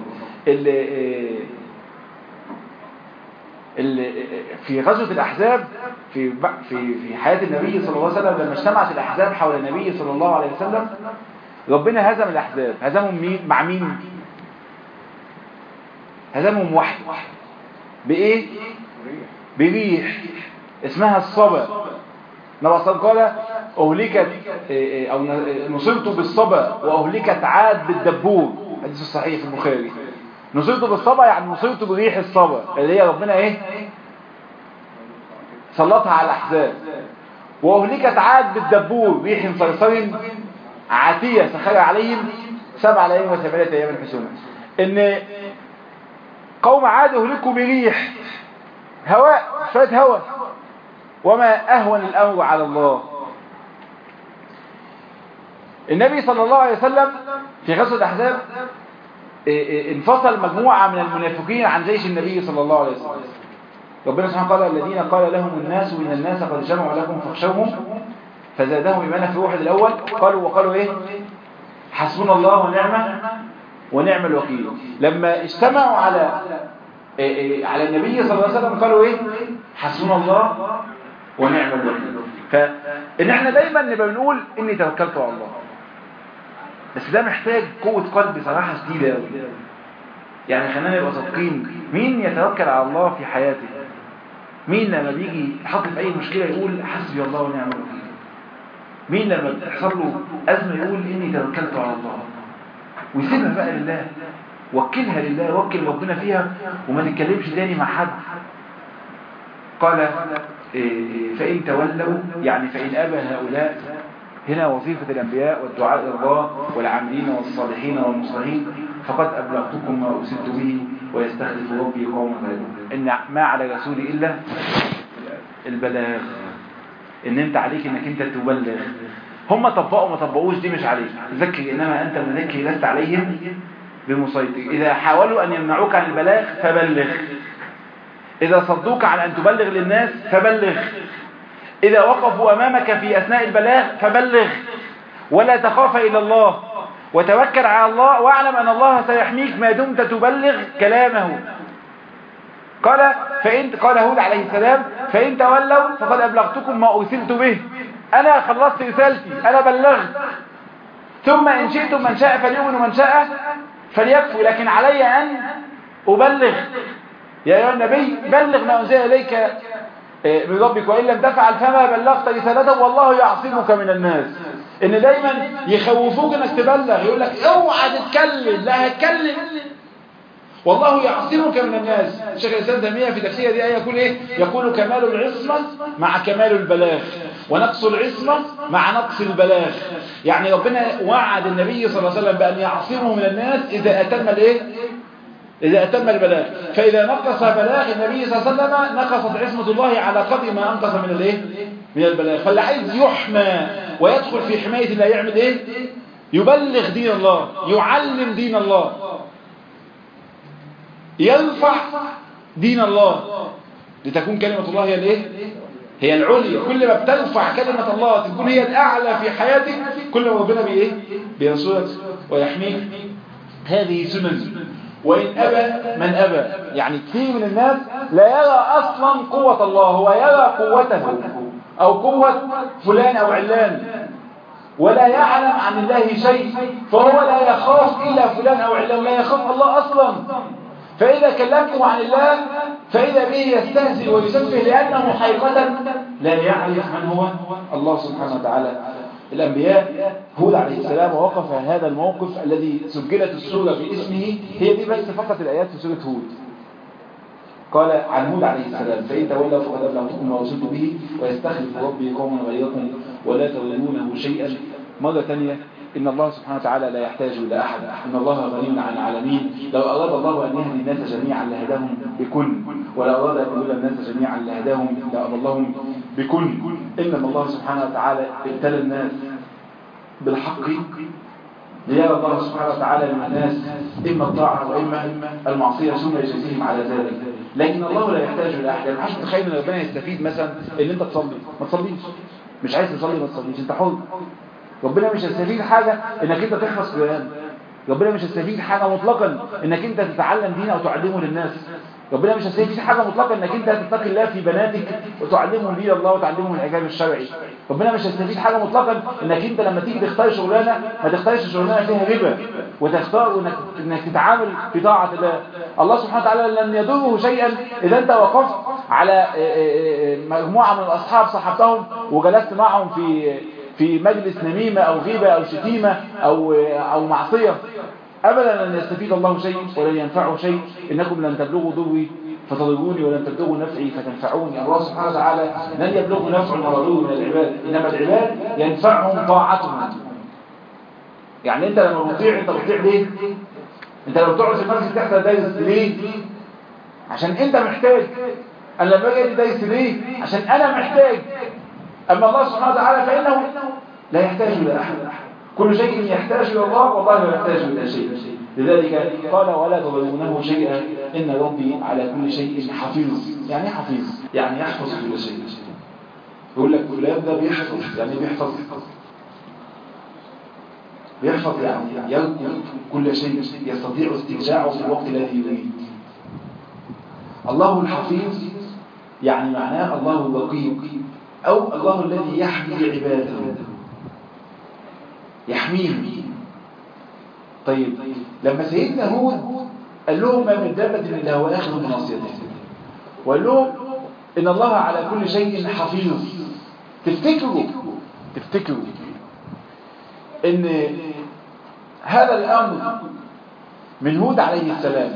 في غزوة الأحزاب في في في حياة النبي صلى الله عليه وسلم لما اجتمعت الأحزاب حول النبي صلى الله عليه وسلم ربنا هزم الأحزاب هزمهم مين مع مين هزمهم واحد بإيه بريح اسمها الصبا نبي صلى قال أهلكت أو نصرت بالصبا وأهلكت عاد بالدبور حديث الصحيح في البخاري نصرت بالصبا يعني نصرت بريح الصبا اللي هي ربنا ايه سلطها على الأحزاب وأهلكت عاد بالدبور ريح صرصر عاتية سخر عليهم سبع ليالي وثمانية أيام حسونا إن قوم عاد أهلكوا بريح هواء شوية هواء وما أهون الأمر على الله النبي صلى الله عليه وسلم في غزوة الأحزاب انفصل مجموعة من المنافقين عن جيش النبي صلى الله عليه وسلم ربنا سبحانه قال الذين قال لهم الناس وإن الناس قد جمعوا لكم فاخشوهم فزادهم إيمانا في واحد الأول قالوا وقالوا إيه حسبنا الله ونعم ونعم الوكيل لما اجتمعوا على إيه إيه على النبي صلى الله عليه وسلم قالوا ايه حسبنا الله ونعم الوكيل فان احنا دايما نبقى بنقول اني توكلت على الله بس ده محتاج قوة قلب صراحة شديدة قوي يعني خلينا نبقى صادقين مين يتوكل على الله في حياته مين لما بيجي يحط في اي مشكلة يقول حسبي الله ونعم الوكيل مين لما بتحصل له أزمة يقول إني توكلت على الله ويسيبها بقى لله وكلها لله وكل ربنا فيها وما نتكلمش تاني مع حد قال إيه فإن تولوا يعني فإن أبى هؤلاء هنا وظيفة الأنبياء والدعاء إلى الله والعاملين والصالحين والمصلحين فقد أبلغتكم ما أرسلت به ويستخلف ربي قوما غيركم إن ما على رسولي إلا البلاغ ان انت عليك انك انت تبلغ هم طبقوا ما طبقوش دي مش عليك ذكر انما انت مذكر لست عليهم بمسيطر اذا حاولوا ان يمنعوك عن البلاغ فبلغ اذا صدوك عن ان تبلغ للناس فبلغ اذا وقفوا امامك في اثناء البلاغ فبلغ ولا تخاف الا الله وتوكل على الله واعلم ان الله سيحميك ما دمت تبلغ كلامه قال فإن قال هود عليه السلام فإن تولوا فقد أبلغتكم ما أرسلت به أنا خلصت رسالتي أنا بلغت ثم إن شئتم من شاء فليؤمن ومن شاء فليكفر لكن علي أن أبلغ يا أيها النبي بلغ ما أنزل إليك من ربك وإن لم تفعل فما بلغت رسالته والله يعصمك من الناس إن دايما يخوفوك إنك تبلغ يقول لك اوعى تتكلم لا هتكلم والله يعصمك من الناس الشيخ الإسلام تيمية في تفسير دي آية يقول إيه يقول كمال العصمة مع كمال البلاغ ونقص العصمة مع نقص البلاغ يعني ربنا وعد النبي صلى الله عليه وسلم بأن يعصمه من الناس إذا أتم الإيه إذا أتم البلاغ فإذا نقص بلاغ النبي صلى الله عليه وسلم نقصت عصمة الله على قدر ما أنقص من الإيه من البلاغ فاللي عايز يحمى ويدخل في حماية الله يعمل إيه يبلغ دين الله يعلم دين الله يرفع دين الله لتكون كلمة الله هي الايه هي العليا كل ما بترفع كلمة الله تكون هي الأعلى في حياتك كل ما ربنا بإيه بينصرك ويحميك هذه سنن وإن أبى من أبى يعني كثير من الناس لا يرى أصلا قوة الله هو يرى قوته أو قوة فلان أو علان ولا يعلم عن الله شيء فهو لا يخاف إلا فلان أو علان لا يخاف الله أصلا فإذا كلمتم عن الله فإذا به يستهزئ ويسفه لأنه حقيقة لا يعرف من هو الله سبحانه وتعالى الأنبياء هود عليه السلام ووقف هذا الموقف الذي سجلت السورة باسمه هي دي بس فقط الآيات في سورة هود قال عن هود عليه السلام فإن تولوا فقد أبلغتكم ما وصلت به ويستخلف ربي قوما غيركم ولا تظلمونه شيئا مرة ثانية إن الله سبحانه وتعالى لا يحتاج إلى أحد إن الله غني عن العالمين لو أراد الله أن يهدي الناس جميعا لهداهم بكل ولو أراد أن يضل الناس جميعا لهداهم لأضلهم بكل إنما الله سبحانه وتعالى ابتلى الناس بالحق ليرى الله سبحانه وتعالى من الناس إما الطاعة وإما المعصية ثم يجزيهم على ذلك لكن الله لا يحتاج إلى أحد يعني عشان تخيل ان ربنا يستفيد مثلا ان انت تصلي ما تصليش مش عايز تصلي ما تصليش انت حر ربنا مش هيستفيد حاجة انك انت تحفظ قرآن ربنا مش هيستفيد حاجة مطلقا انك انت تتعلم دين او تعلمه للناس ربنا مش هيستفيد حاجة مطلقا انك انت تتقي الله في بناتك وتعلمهم دين الله وتعلمهم الحجاب الشرعي ربنا مش هيستفيد حاجة مطلقا انك انت لما تيجي تختار شغلانة ما تختارش شغلانة فيها ربا وتختار انك, إنك تتعامل في طاعة الله الله سبحانه وتعالى لن يضره شيئا اذا انت وقفت على مجموعة من الاصحاب صحبتهم وجلست معهم في في مجلس نميمة أو غيبة أو شتيمة أو, أو معصية أبدا لن يستفيد الله شيء ولن ينفعه شيء إنكم لن تبلغوا ضري فتضروني ولن تبلغوا نفعي فتنفعوني الله سبحانه وتعالى لن يبلغوا نفع ولا ضر من العباد إنما العباد ينفعهم طاعتهم يعني أنت لما بتطيع أنت بتطيع ليه؟ أنت لما بتقعد في المسجد تحت دايس ليه؟ عشان أنت محتاج أنا لما أجي دايس ليه؟ عشان أنا محتاج أما الله سبحانه وتعالى فإنه لا يحتاج إلى أحد كل شيء يحتاج إلى الله والله لا يحتاج إلى شيء لذلك قال ولا تظلمونه شيئا إن ربي على كل شيء حفيظ يعني حفيظ يعني يحفظ كل شيء يقول لك فلان ده بيحفظ يعني بيحفظ بيحفظ يعني يركب كل شيء يستطيع استرجاعه في الوقت الذي يريد الله الحفيظ يعني معناه الله الرقيب أو الله الذي يحمي عباده يحميهم طيب لما سيدنا هود قال لهم ما من دابة إلا هو آخذ بناصيته وقال لهم إن الله على كل شيء حفيظ تفتكروا تفتكروا إن هذا الأمر من هود عليه السلام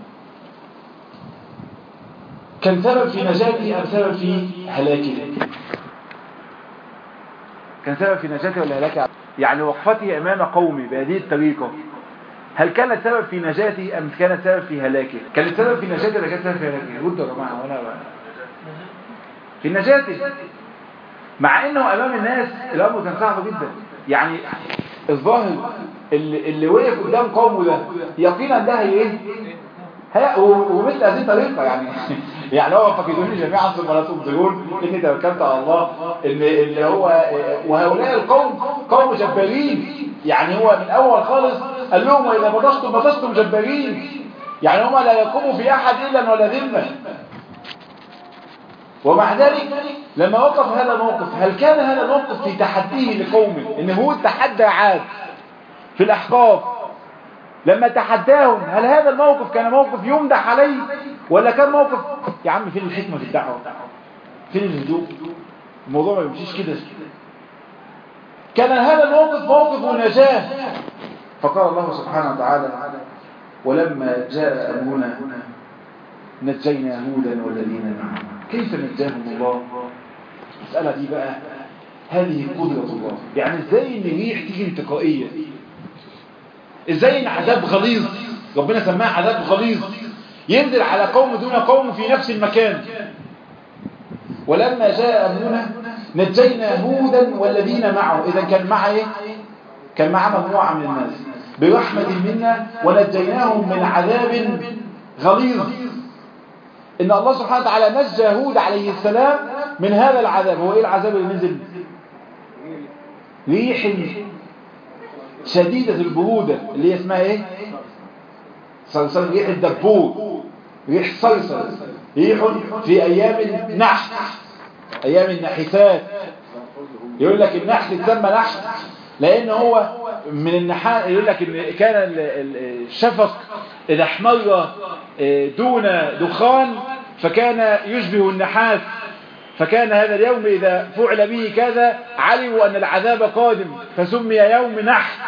كان سبب في نجاته أم سبب في هلاكه كان سبب في نجاته ولا هلاكه يعني وقفته أمام قومي بهذه الطريقة هل كانت سبب في نجاته أم كانت سبب في هلاكه كانت سبب في نجاته ولا كانت سبب في هلاكه ردوا يا جماعة ولا في نجاته مع انه امام الناس الامر كان صعب جدا يعني الظاهر اللي, اللي وقف قدام قومه ده يقينا ده هي ايه ها ومثل هذه الطريقه يعني يعني هو فكدوني جميعا ثم لا تبصرون اني توكلت على الله ان اللي هو وهؤلاء القوم قوم جبارين يعني هو من اول خالص قال لهم واذا بطشتم بطشتم جبارين يعني هم لا يقوموا في احد الا ولا ذمه ومع ذلك لما وقف هذا الموقف هل كان هذا الموقف في تحديه لقومه ان هو تحدى عاد في الاحقاف لما تحداهم هل هذا الموقف كان موقف يمدح عليه ولا كان موقف يا عم فين الحكمة في الدعوة فين الهدوء الموضوع ما يمشيش كده كان هذا الموقف موقف نجاة فقال الله سبحانه وتعالى ولما جاء أمرنا نجينا هودا والذين معه كيف نجاهم الله المسألة دي بقى هذه قدرة الله يعني ازاي ان الريح تيجي انتقائية ازاي ان عذاب غليظ ربنا سماه عذاب غليظ ينزل على قوم دون قوم في نفس المكان ولما جاء أمرنا نجينا هودا والذين معه إذا كان مع إيه؟ كان مع مجموعة من الناس برحمة منا ونجيناهم من عذاب غليظ إن الله سبحانه وتعالى نجى هود عليه السلام من هذا العذاب هو إيه العذاب اللي نزل ريح شديدة البرودة اللي هي اسمها إيه صلصال ريح الدبور ريح صلصل ريح في أيام النحت أيام النحسات يقول لك النحت تسمى نحت لأن هو من النحاس يقول لك إن كان الشفق إذا احمر دون دخان فكان يشبه النحاس فكان هذا اليوم إذا فعل به كذا علموا أن العذاب قادم فسمي يوم نحت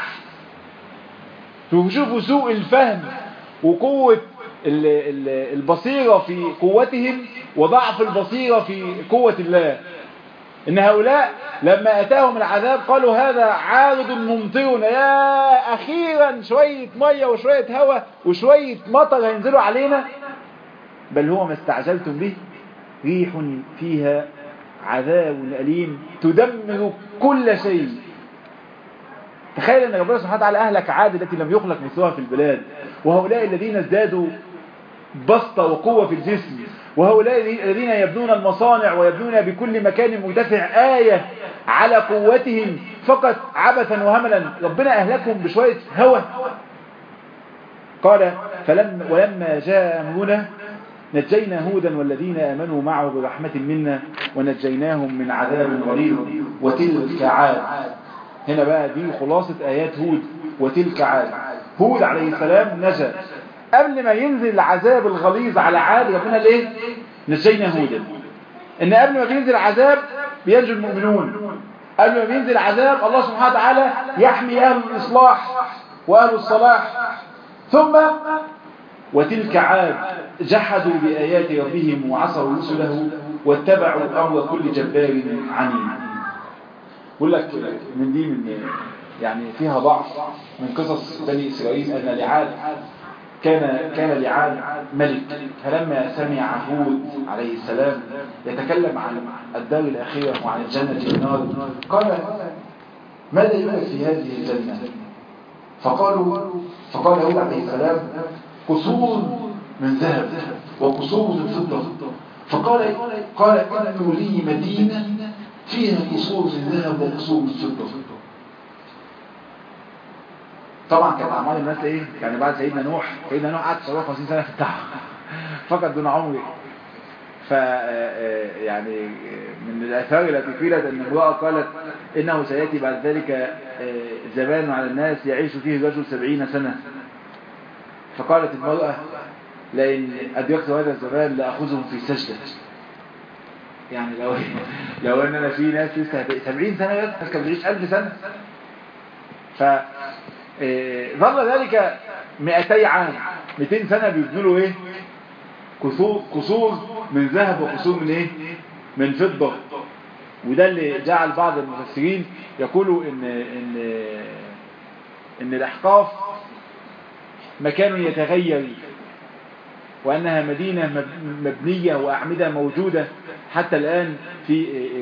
فشوفوا سوء الفهم وقوة البصيرة في قوتهم وضعف البصيرة في قوة الله إن هؤلاء لما أتاهم العذاب قالوا هذا عارض ممطرنا يا أخيرا شوية مية وشوية هواء وشوية مطر هينزلوا علينا بل هو ما استعجلتم به ريح فيها عذاب أليم تدمر كل شيء تخيل أن ربنا سبحانه وتعالى أهلك عاد التي لم يخلق مثلها في البلاد وهؤلاء الذين ازدادوا بسطة وقوة في الجسم وهؤلاء الذين يبنون المصانع ويبنون بكل مكان مرتفع آية على قوتهم فقط عبثا وهملا ربنا أهلكهم بشوية هوى قال فلما ولما جاء أمرنا نجينا هودا والذين آمنوا معه برحمة منا ونجيناهم من عذاب غليظ وتلك عاد هنا بقى دي خلاصة آيات هود وتلك عاد هود عليه السلام نجا قبل ما ينزل العذاب الغليظ على عاد ربنا ليه نجينا هودا ان قبل ما بينزل عذاب بينجو المؤمنون قبل ما بينزل عذاب الله سبحانه وتعالى يحمي أهل الإصلاح وأهل الصلاح ثم وتلك عاد جحدوا بآيات ربهم وعصوا رسله واتبعوا أمر كل جبار عنيد بقول لك من دي من يعني فيها ضعف من قصص بني إسرائيل أن لعاد كان كان لعاد ملك فلما سمع هود عليه السلام يتكلم عن الدار الأخيرة وعن الجنة والنار قال ماذا يوجد في هذه الجنة فقالوا فقال هود عليه السلام قصور من ذهب وقصور من فضة فقال قال إنه لي مدينة فيها قصور من ذهب وقصور من فضة طبعا كانت اعمال الناس ايه يعني بعد سيدنا نوح سيدنا نوح قعد 750 سنه في الدعوه فقط دون عمره ف يعني من الاثار التي قيلت ان امراه قالت انه سياتي بعد ذلك زمان على الناس يعيش فيه الرجل سبعين سنه فقالت المراه لئن ادركت هذا الزمان لاخذهم في سجده يعني لو لو ان انا في ناس لسه 70 سنه بس ناس كانت بتعيش 1000 سنه ف ظل ذلك 200 عام 200 سنه بيبنوا له ايه قصور قصور من ذهب وقصور من ايه من فضه وده اللي جعل بعض المفسرين يقولوا ان ان ان الاحقاف مكان يتغير وأنها مدينة مبنية وأعمدة موجودة حتى الآن في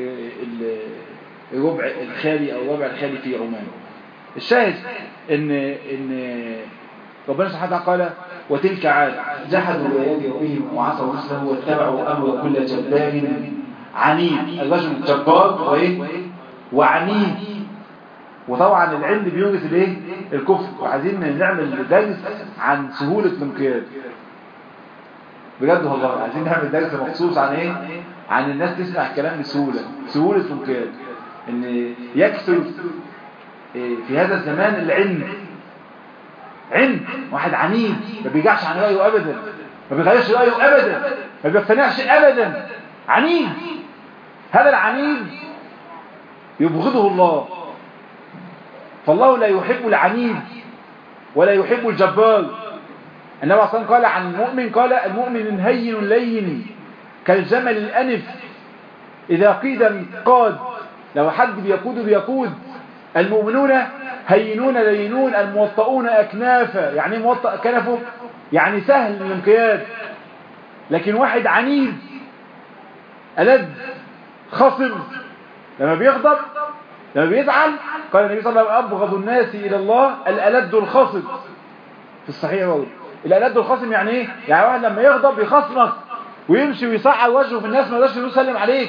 الربع الخالي أو الربع الخالي في عمان الشاهد إن, إن ربنا سبحانه وتعالى قال وتلك عاد جحدوا بآيات ربهم وعصوا رسله واتبعوا أمر كل جبار عنيد الرجل جبار وإيه وعنيد وطبعا العلم بيورث الايه الكفر وعايزين نعمل درس عن سهولة الانقياد بجد والله عايزين نعمل درس مخصوص عن ايه عن الناس تسمع الكلام بسهولة سهولة الانقياد ان يكثر في هذا الزمان العلم علم واحد عنيد ما بيجعش عن رأيه ابدا ما بيغيرش رأيه ابدا ما بيقتنعش ابدا عنيد هذا العنيد يبغضه الله فالله لا يحب العنيد ولا يحب الجبار النبي صلى الله عليه وسلم قال عن المؤمن قال المؤمن هين لين كالجمل الأنف إذا قيد قاد لو حد بيقود بيقود المؤمنون هينون لينون الموطئون أكنافا يعني موطئ كنفه يعني سهل الانقياد لكن واحد عنيد ألد خصم لما بيغضب لما بيزعل قال النبي صلى الله عليه وسلم أبغض الناس إلى الله الألد الخصم في الصحيح برضه الألد الخصم يعني إيه؟ يعني واحد لما يغضب يخصمك ويمشي ويصعر وجهه في الناس ما يقدرش يسلم عليك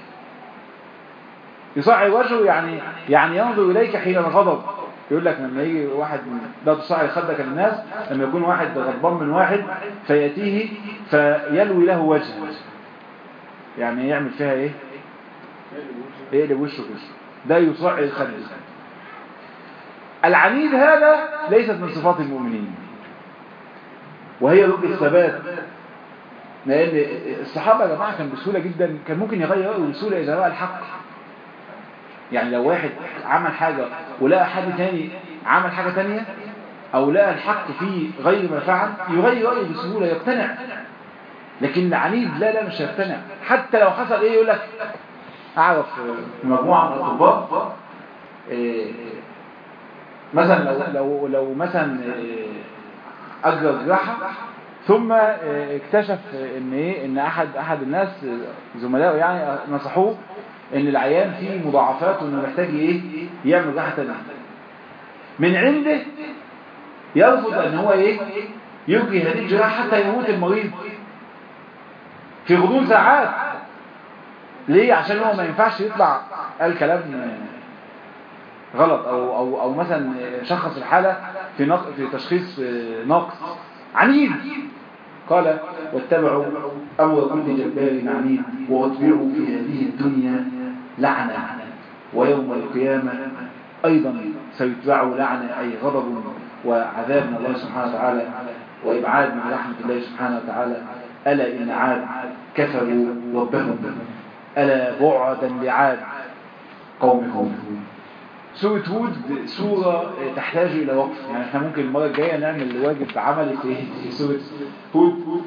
يصعر وجهه يعني يعني ينظر إليك حين الغضب يقول لك لما يجي واحد لا تصعر خدك للناس لما يكون واحد غضبان من واحد فيأتيه فيلوي له وجهه يعني يعمل فيها ايه يقلب وشه كده ده يصعر الخد العنيد هذا ليست من صفات المؤمنين وهي ضد الثبات لان الصحابه يا جماعه كان بسهوله جدا كان ممكن يغير رايه بسهوله اذا راى الحق يعني لو واحد عمل حاجه ولقى حد تاني عمل حاجه تانية او لقى الحق في غير ما فعل يغير رايه بسهوله يقتنع لكن العنيد لا لا مش هيقتنع حتى لو حصل ايه يقول لك اعرف مجموعه من الاطباء إيه مثلا لو لو لو مثلا اجرى جراحه ثم اكتشف ان ايه ان احد احد الناس زملائه يعني نصحوه ان العيان فيه مضاعفات وانه محتاج ايه يعمل جراحه ثانيه من عنده يرفض ان هو ايه يجري هذه الجراحه حتى يموت المريض في غضون ساعات ليه عشان هو ما ينفعش يطلع قال كلام غلط او او او مثلا شخص الحاله في نق... في تشخيص ناقص عنيد قال واتبعوا امر كل جبار عنيد واتبعوا في هذه الدنيا لعنه ويوم القيامه ايضا سيتبعوا لعنه اي غضب وعذاب من الله سبحانه وتعالى وابعاد من رحمه الله سبحانه وتعالى الا ان عاد كفروا ربهم الا بعدا لعاد قوم هود سورة هود سورة تحتاج إلى وقف يعني احنا ممكن المرة الجاية نعمل واجب عملي في سورة هود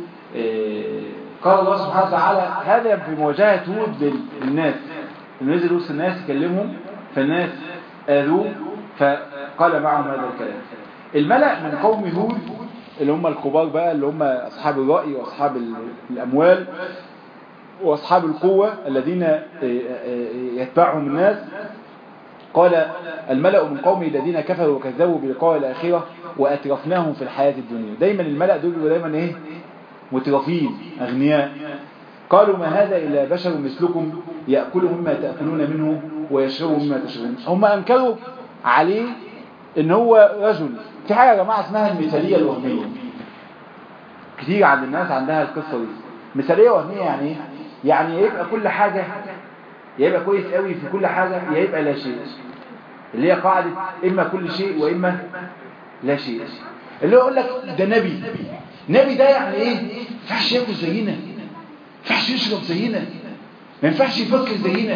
قال الله سبحانه وتعالى هذا في مواجهة هود للناس نزل وسط الناس يكلمهم فالناس آذوه فقال معهم هذا الكلام الملأ من قوم هود اللي هم الكبار بقى اللي هم أصحاب الرأي وأصحاب الأموال وأصحاب القوة الذين يتبعهم الناس قال الملأ من قومه الذين كفروا وكذبوا بلقاء الآخرة وأترفناهم في الحياة الدنيا دايما الملأ دول دايما ايه مترفين أغنياء قالوا ما هذا إلا بشر مثلكم يأكل مما تأكلون منه ويشرب مما تشربون هم أنكروا عليه ان هو رجل في حاجة يا جماعة اسمها المثالية الوهمية كتير عند الناس عندها القصة دي مثالية وهمية يعني ايه؟ يعني يبقى كل حاجة يبقى كويس قوي في كل حاجة يا يبقى لا شيء اللي هي قاعدة اما كل شيء واما لا شيء اللي هو يقول لك ده نبي نبي ده يعني ايه ما ينفعش ياكل زينا ما ينفعش يشرب زينا ما ينفعش يفكر زينا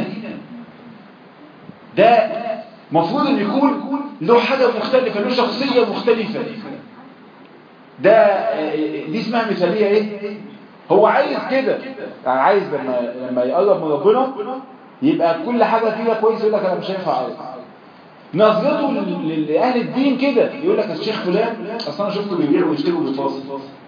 ده مفروض ان يكون له حاجة مختلفة له شخصية مختلفة ده دي اسمها مثالية ايه هو عايز كده يعني عايز لما لما يقرب من ربنا يبقى كل حاجة فيها كويس يقول لك انا مش هينفع اعرف نظرته لأهل الدين كده يقول لك الشيخ فلان اصل انا شفته بيبيع ويشتري بالفاصل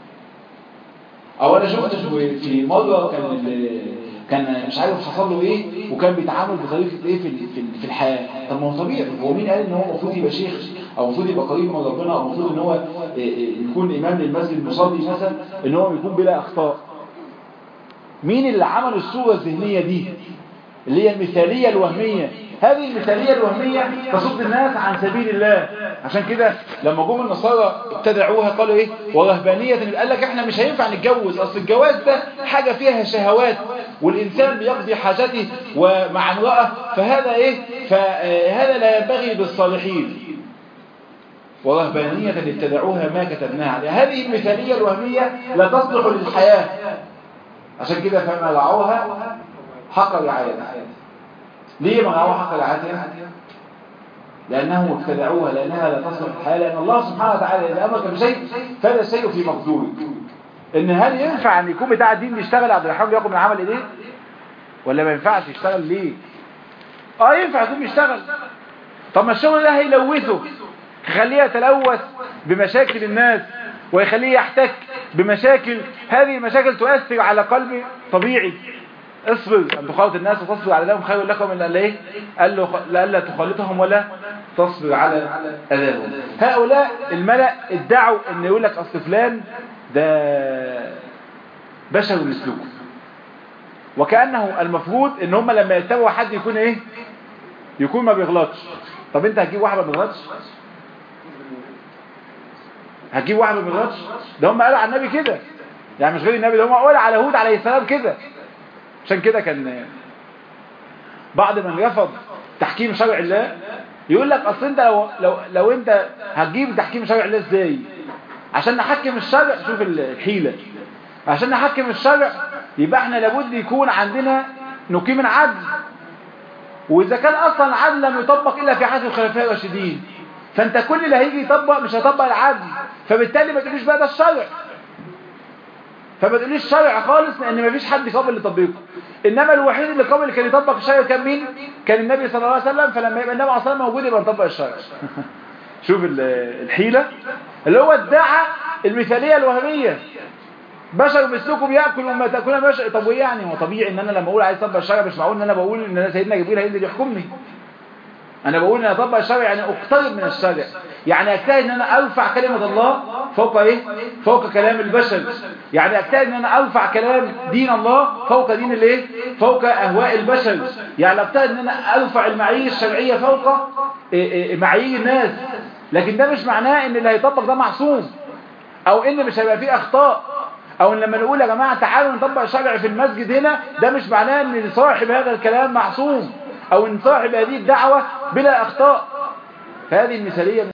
او انا شفته في مرة كان كان مش عارف حصل له ايه وكان بيتعامل بطريقه ايه في في الحياه طب ما هو طبيعي هو مين قال ان هو المفروض يبقى شيخ او المفروض يبقى قريب من ربنا او المفروض ان هو يكون امام للمسجد المصلي مثلا ان هو يكون بلا اخطاء مين اللي عمل الصوره الذهنيه دي اللي هي المثاليه الوهميه هذه المثاليه الوهميه تصد الناس عن سبيل الله عشان كده لما جم النصارى ابتدعوها قالوا ايه ورهبانيه قال لك احنا مش هينفع نتجوز اصل الجواز ده حاجه فيها شهوات والإنسان بيقضي حاجته ومع امرأة فهذا إيه فهذا لا ينبغي بالصالحين ورهبانية ابتدعوها ما كتبناها عليها هذه المثالية الوهمية لا تصلح للحياة عشان كده فما رعوها حق رعايتها ليه ما رعوها حق رعايتها لأنهم ابتدعوها لأنها لا تصلح للحياة لأن الله سبحانه وتعالى إذا أمرك بشيء فهذا الشيء في مقدورك ان هل ينفع ان يكون بتاع الدين يشتغل عبد الرحمن ياخد من عمل ايديه ولا ما ينفعش يشتغل ليه اه ينفع يكون يشتغل طب ما الشغل ده هيلوثه يخليه يتلوث بمشاكل الناس ويخليه يحتك بمشاكل هذه المشاكل تؤثر على قلب طبيعي اصبر ان تخالط الناس وتصبر على لهم خير لكم من ايه قال له لا تخالطهم ولا تصبر على اذاهم هؤلاء الملأ ادعوا ان يقول لك اصل فلان ده بشر مثلكم وكأنه المفروض ان هم لما يتبعوا حد يكون ايه يكون ما بيغلطش طب انت هتجيب واحد ما بيغلطش هتجيب واحد ما بيغلطش ده هم قالوا على النبي كده يعني مش غير النبي ده هم قالوا على هود عليه السلام كده عشان كده كان بعض من رفض تحكيم شرع الله يقول لك اصل انت لو لو لو انت هتجيب تحكيم شرع الله ازاي عشان نحكم الشرع شوف الحيلة عشان نحكم الشرع يبقى احنا لابد يكون عندنا نقيم العدل واذا كان اصلا العدل لم يطبق الا في عهد الخلفاء الراشدين فانت كل اللي هيجي يطبق مش هيطبق العدل فبالتالي ما تقوليش بقى ده الشرع فما تقوليش شرع خالص لان ما فيش حد قابل لتطبيقه انما الوحيد اللي قابل كان يطبق الشرع كان مين كان النبي صلى الله عليه وسلم فلما يبقى النبي عليه الصلاه موجود يبقى نطبق الشرع شوف الحيلة اللي هو ادعى المثالية الوهمية بشر مثلكم ياكل وما تاكلون بشر طب وايه يعني هو طبيعي ان انا لما اقول عايز اطبق الشرع مش معقول ان انا بقول ان انا سيدنا جبريل هينزل يحكمني انا بقول ان انا اطبق الشرع يعني اقترب من الشرع يعني اجتهد ان انا ارفع كلمة الله فوق ايه فوق كلام البشر يعني اجتهد ان انا ارفع كلام دين الله فوق دين الايه فوق اهواء البشر يعني اجتهد ان انا ارفع المعايير الشرعية فوق معايير الناس لكن ده مش معناه ان اللي هيطبق ده معصوم او ان مش هيبقى فيه اخطاء او ان لما نقول يا جماعة تعالوا نطبق الشرع في المسجد هنا ده مش معناه ان صاحب هذا الكلام معصوم او ان صاحب هذه الدعوة بلا اخطاء فهذه المثالية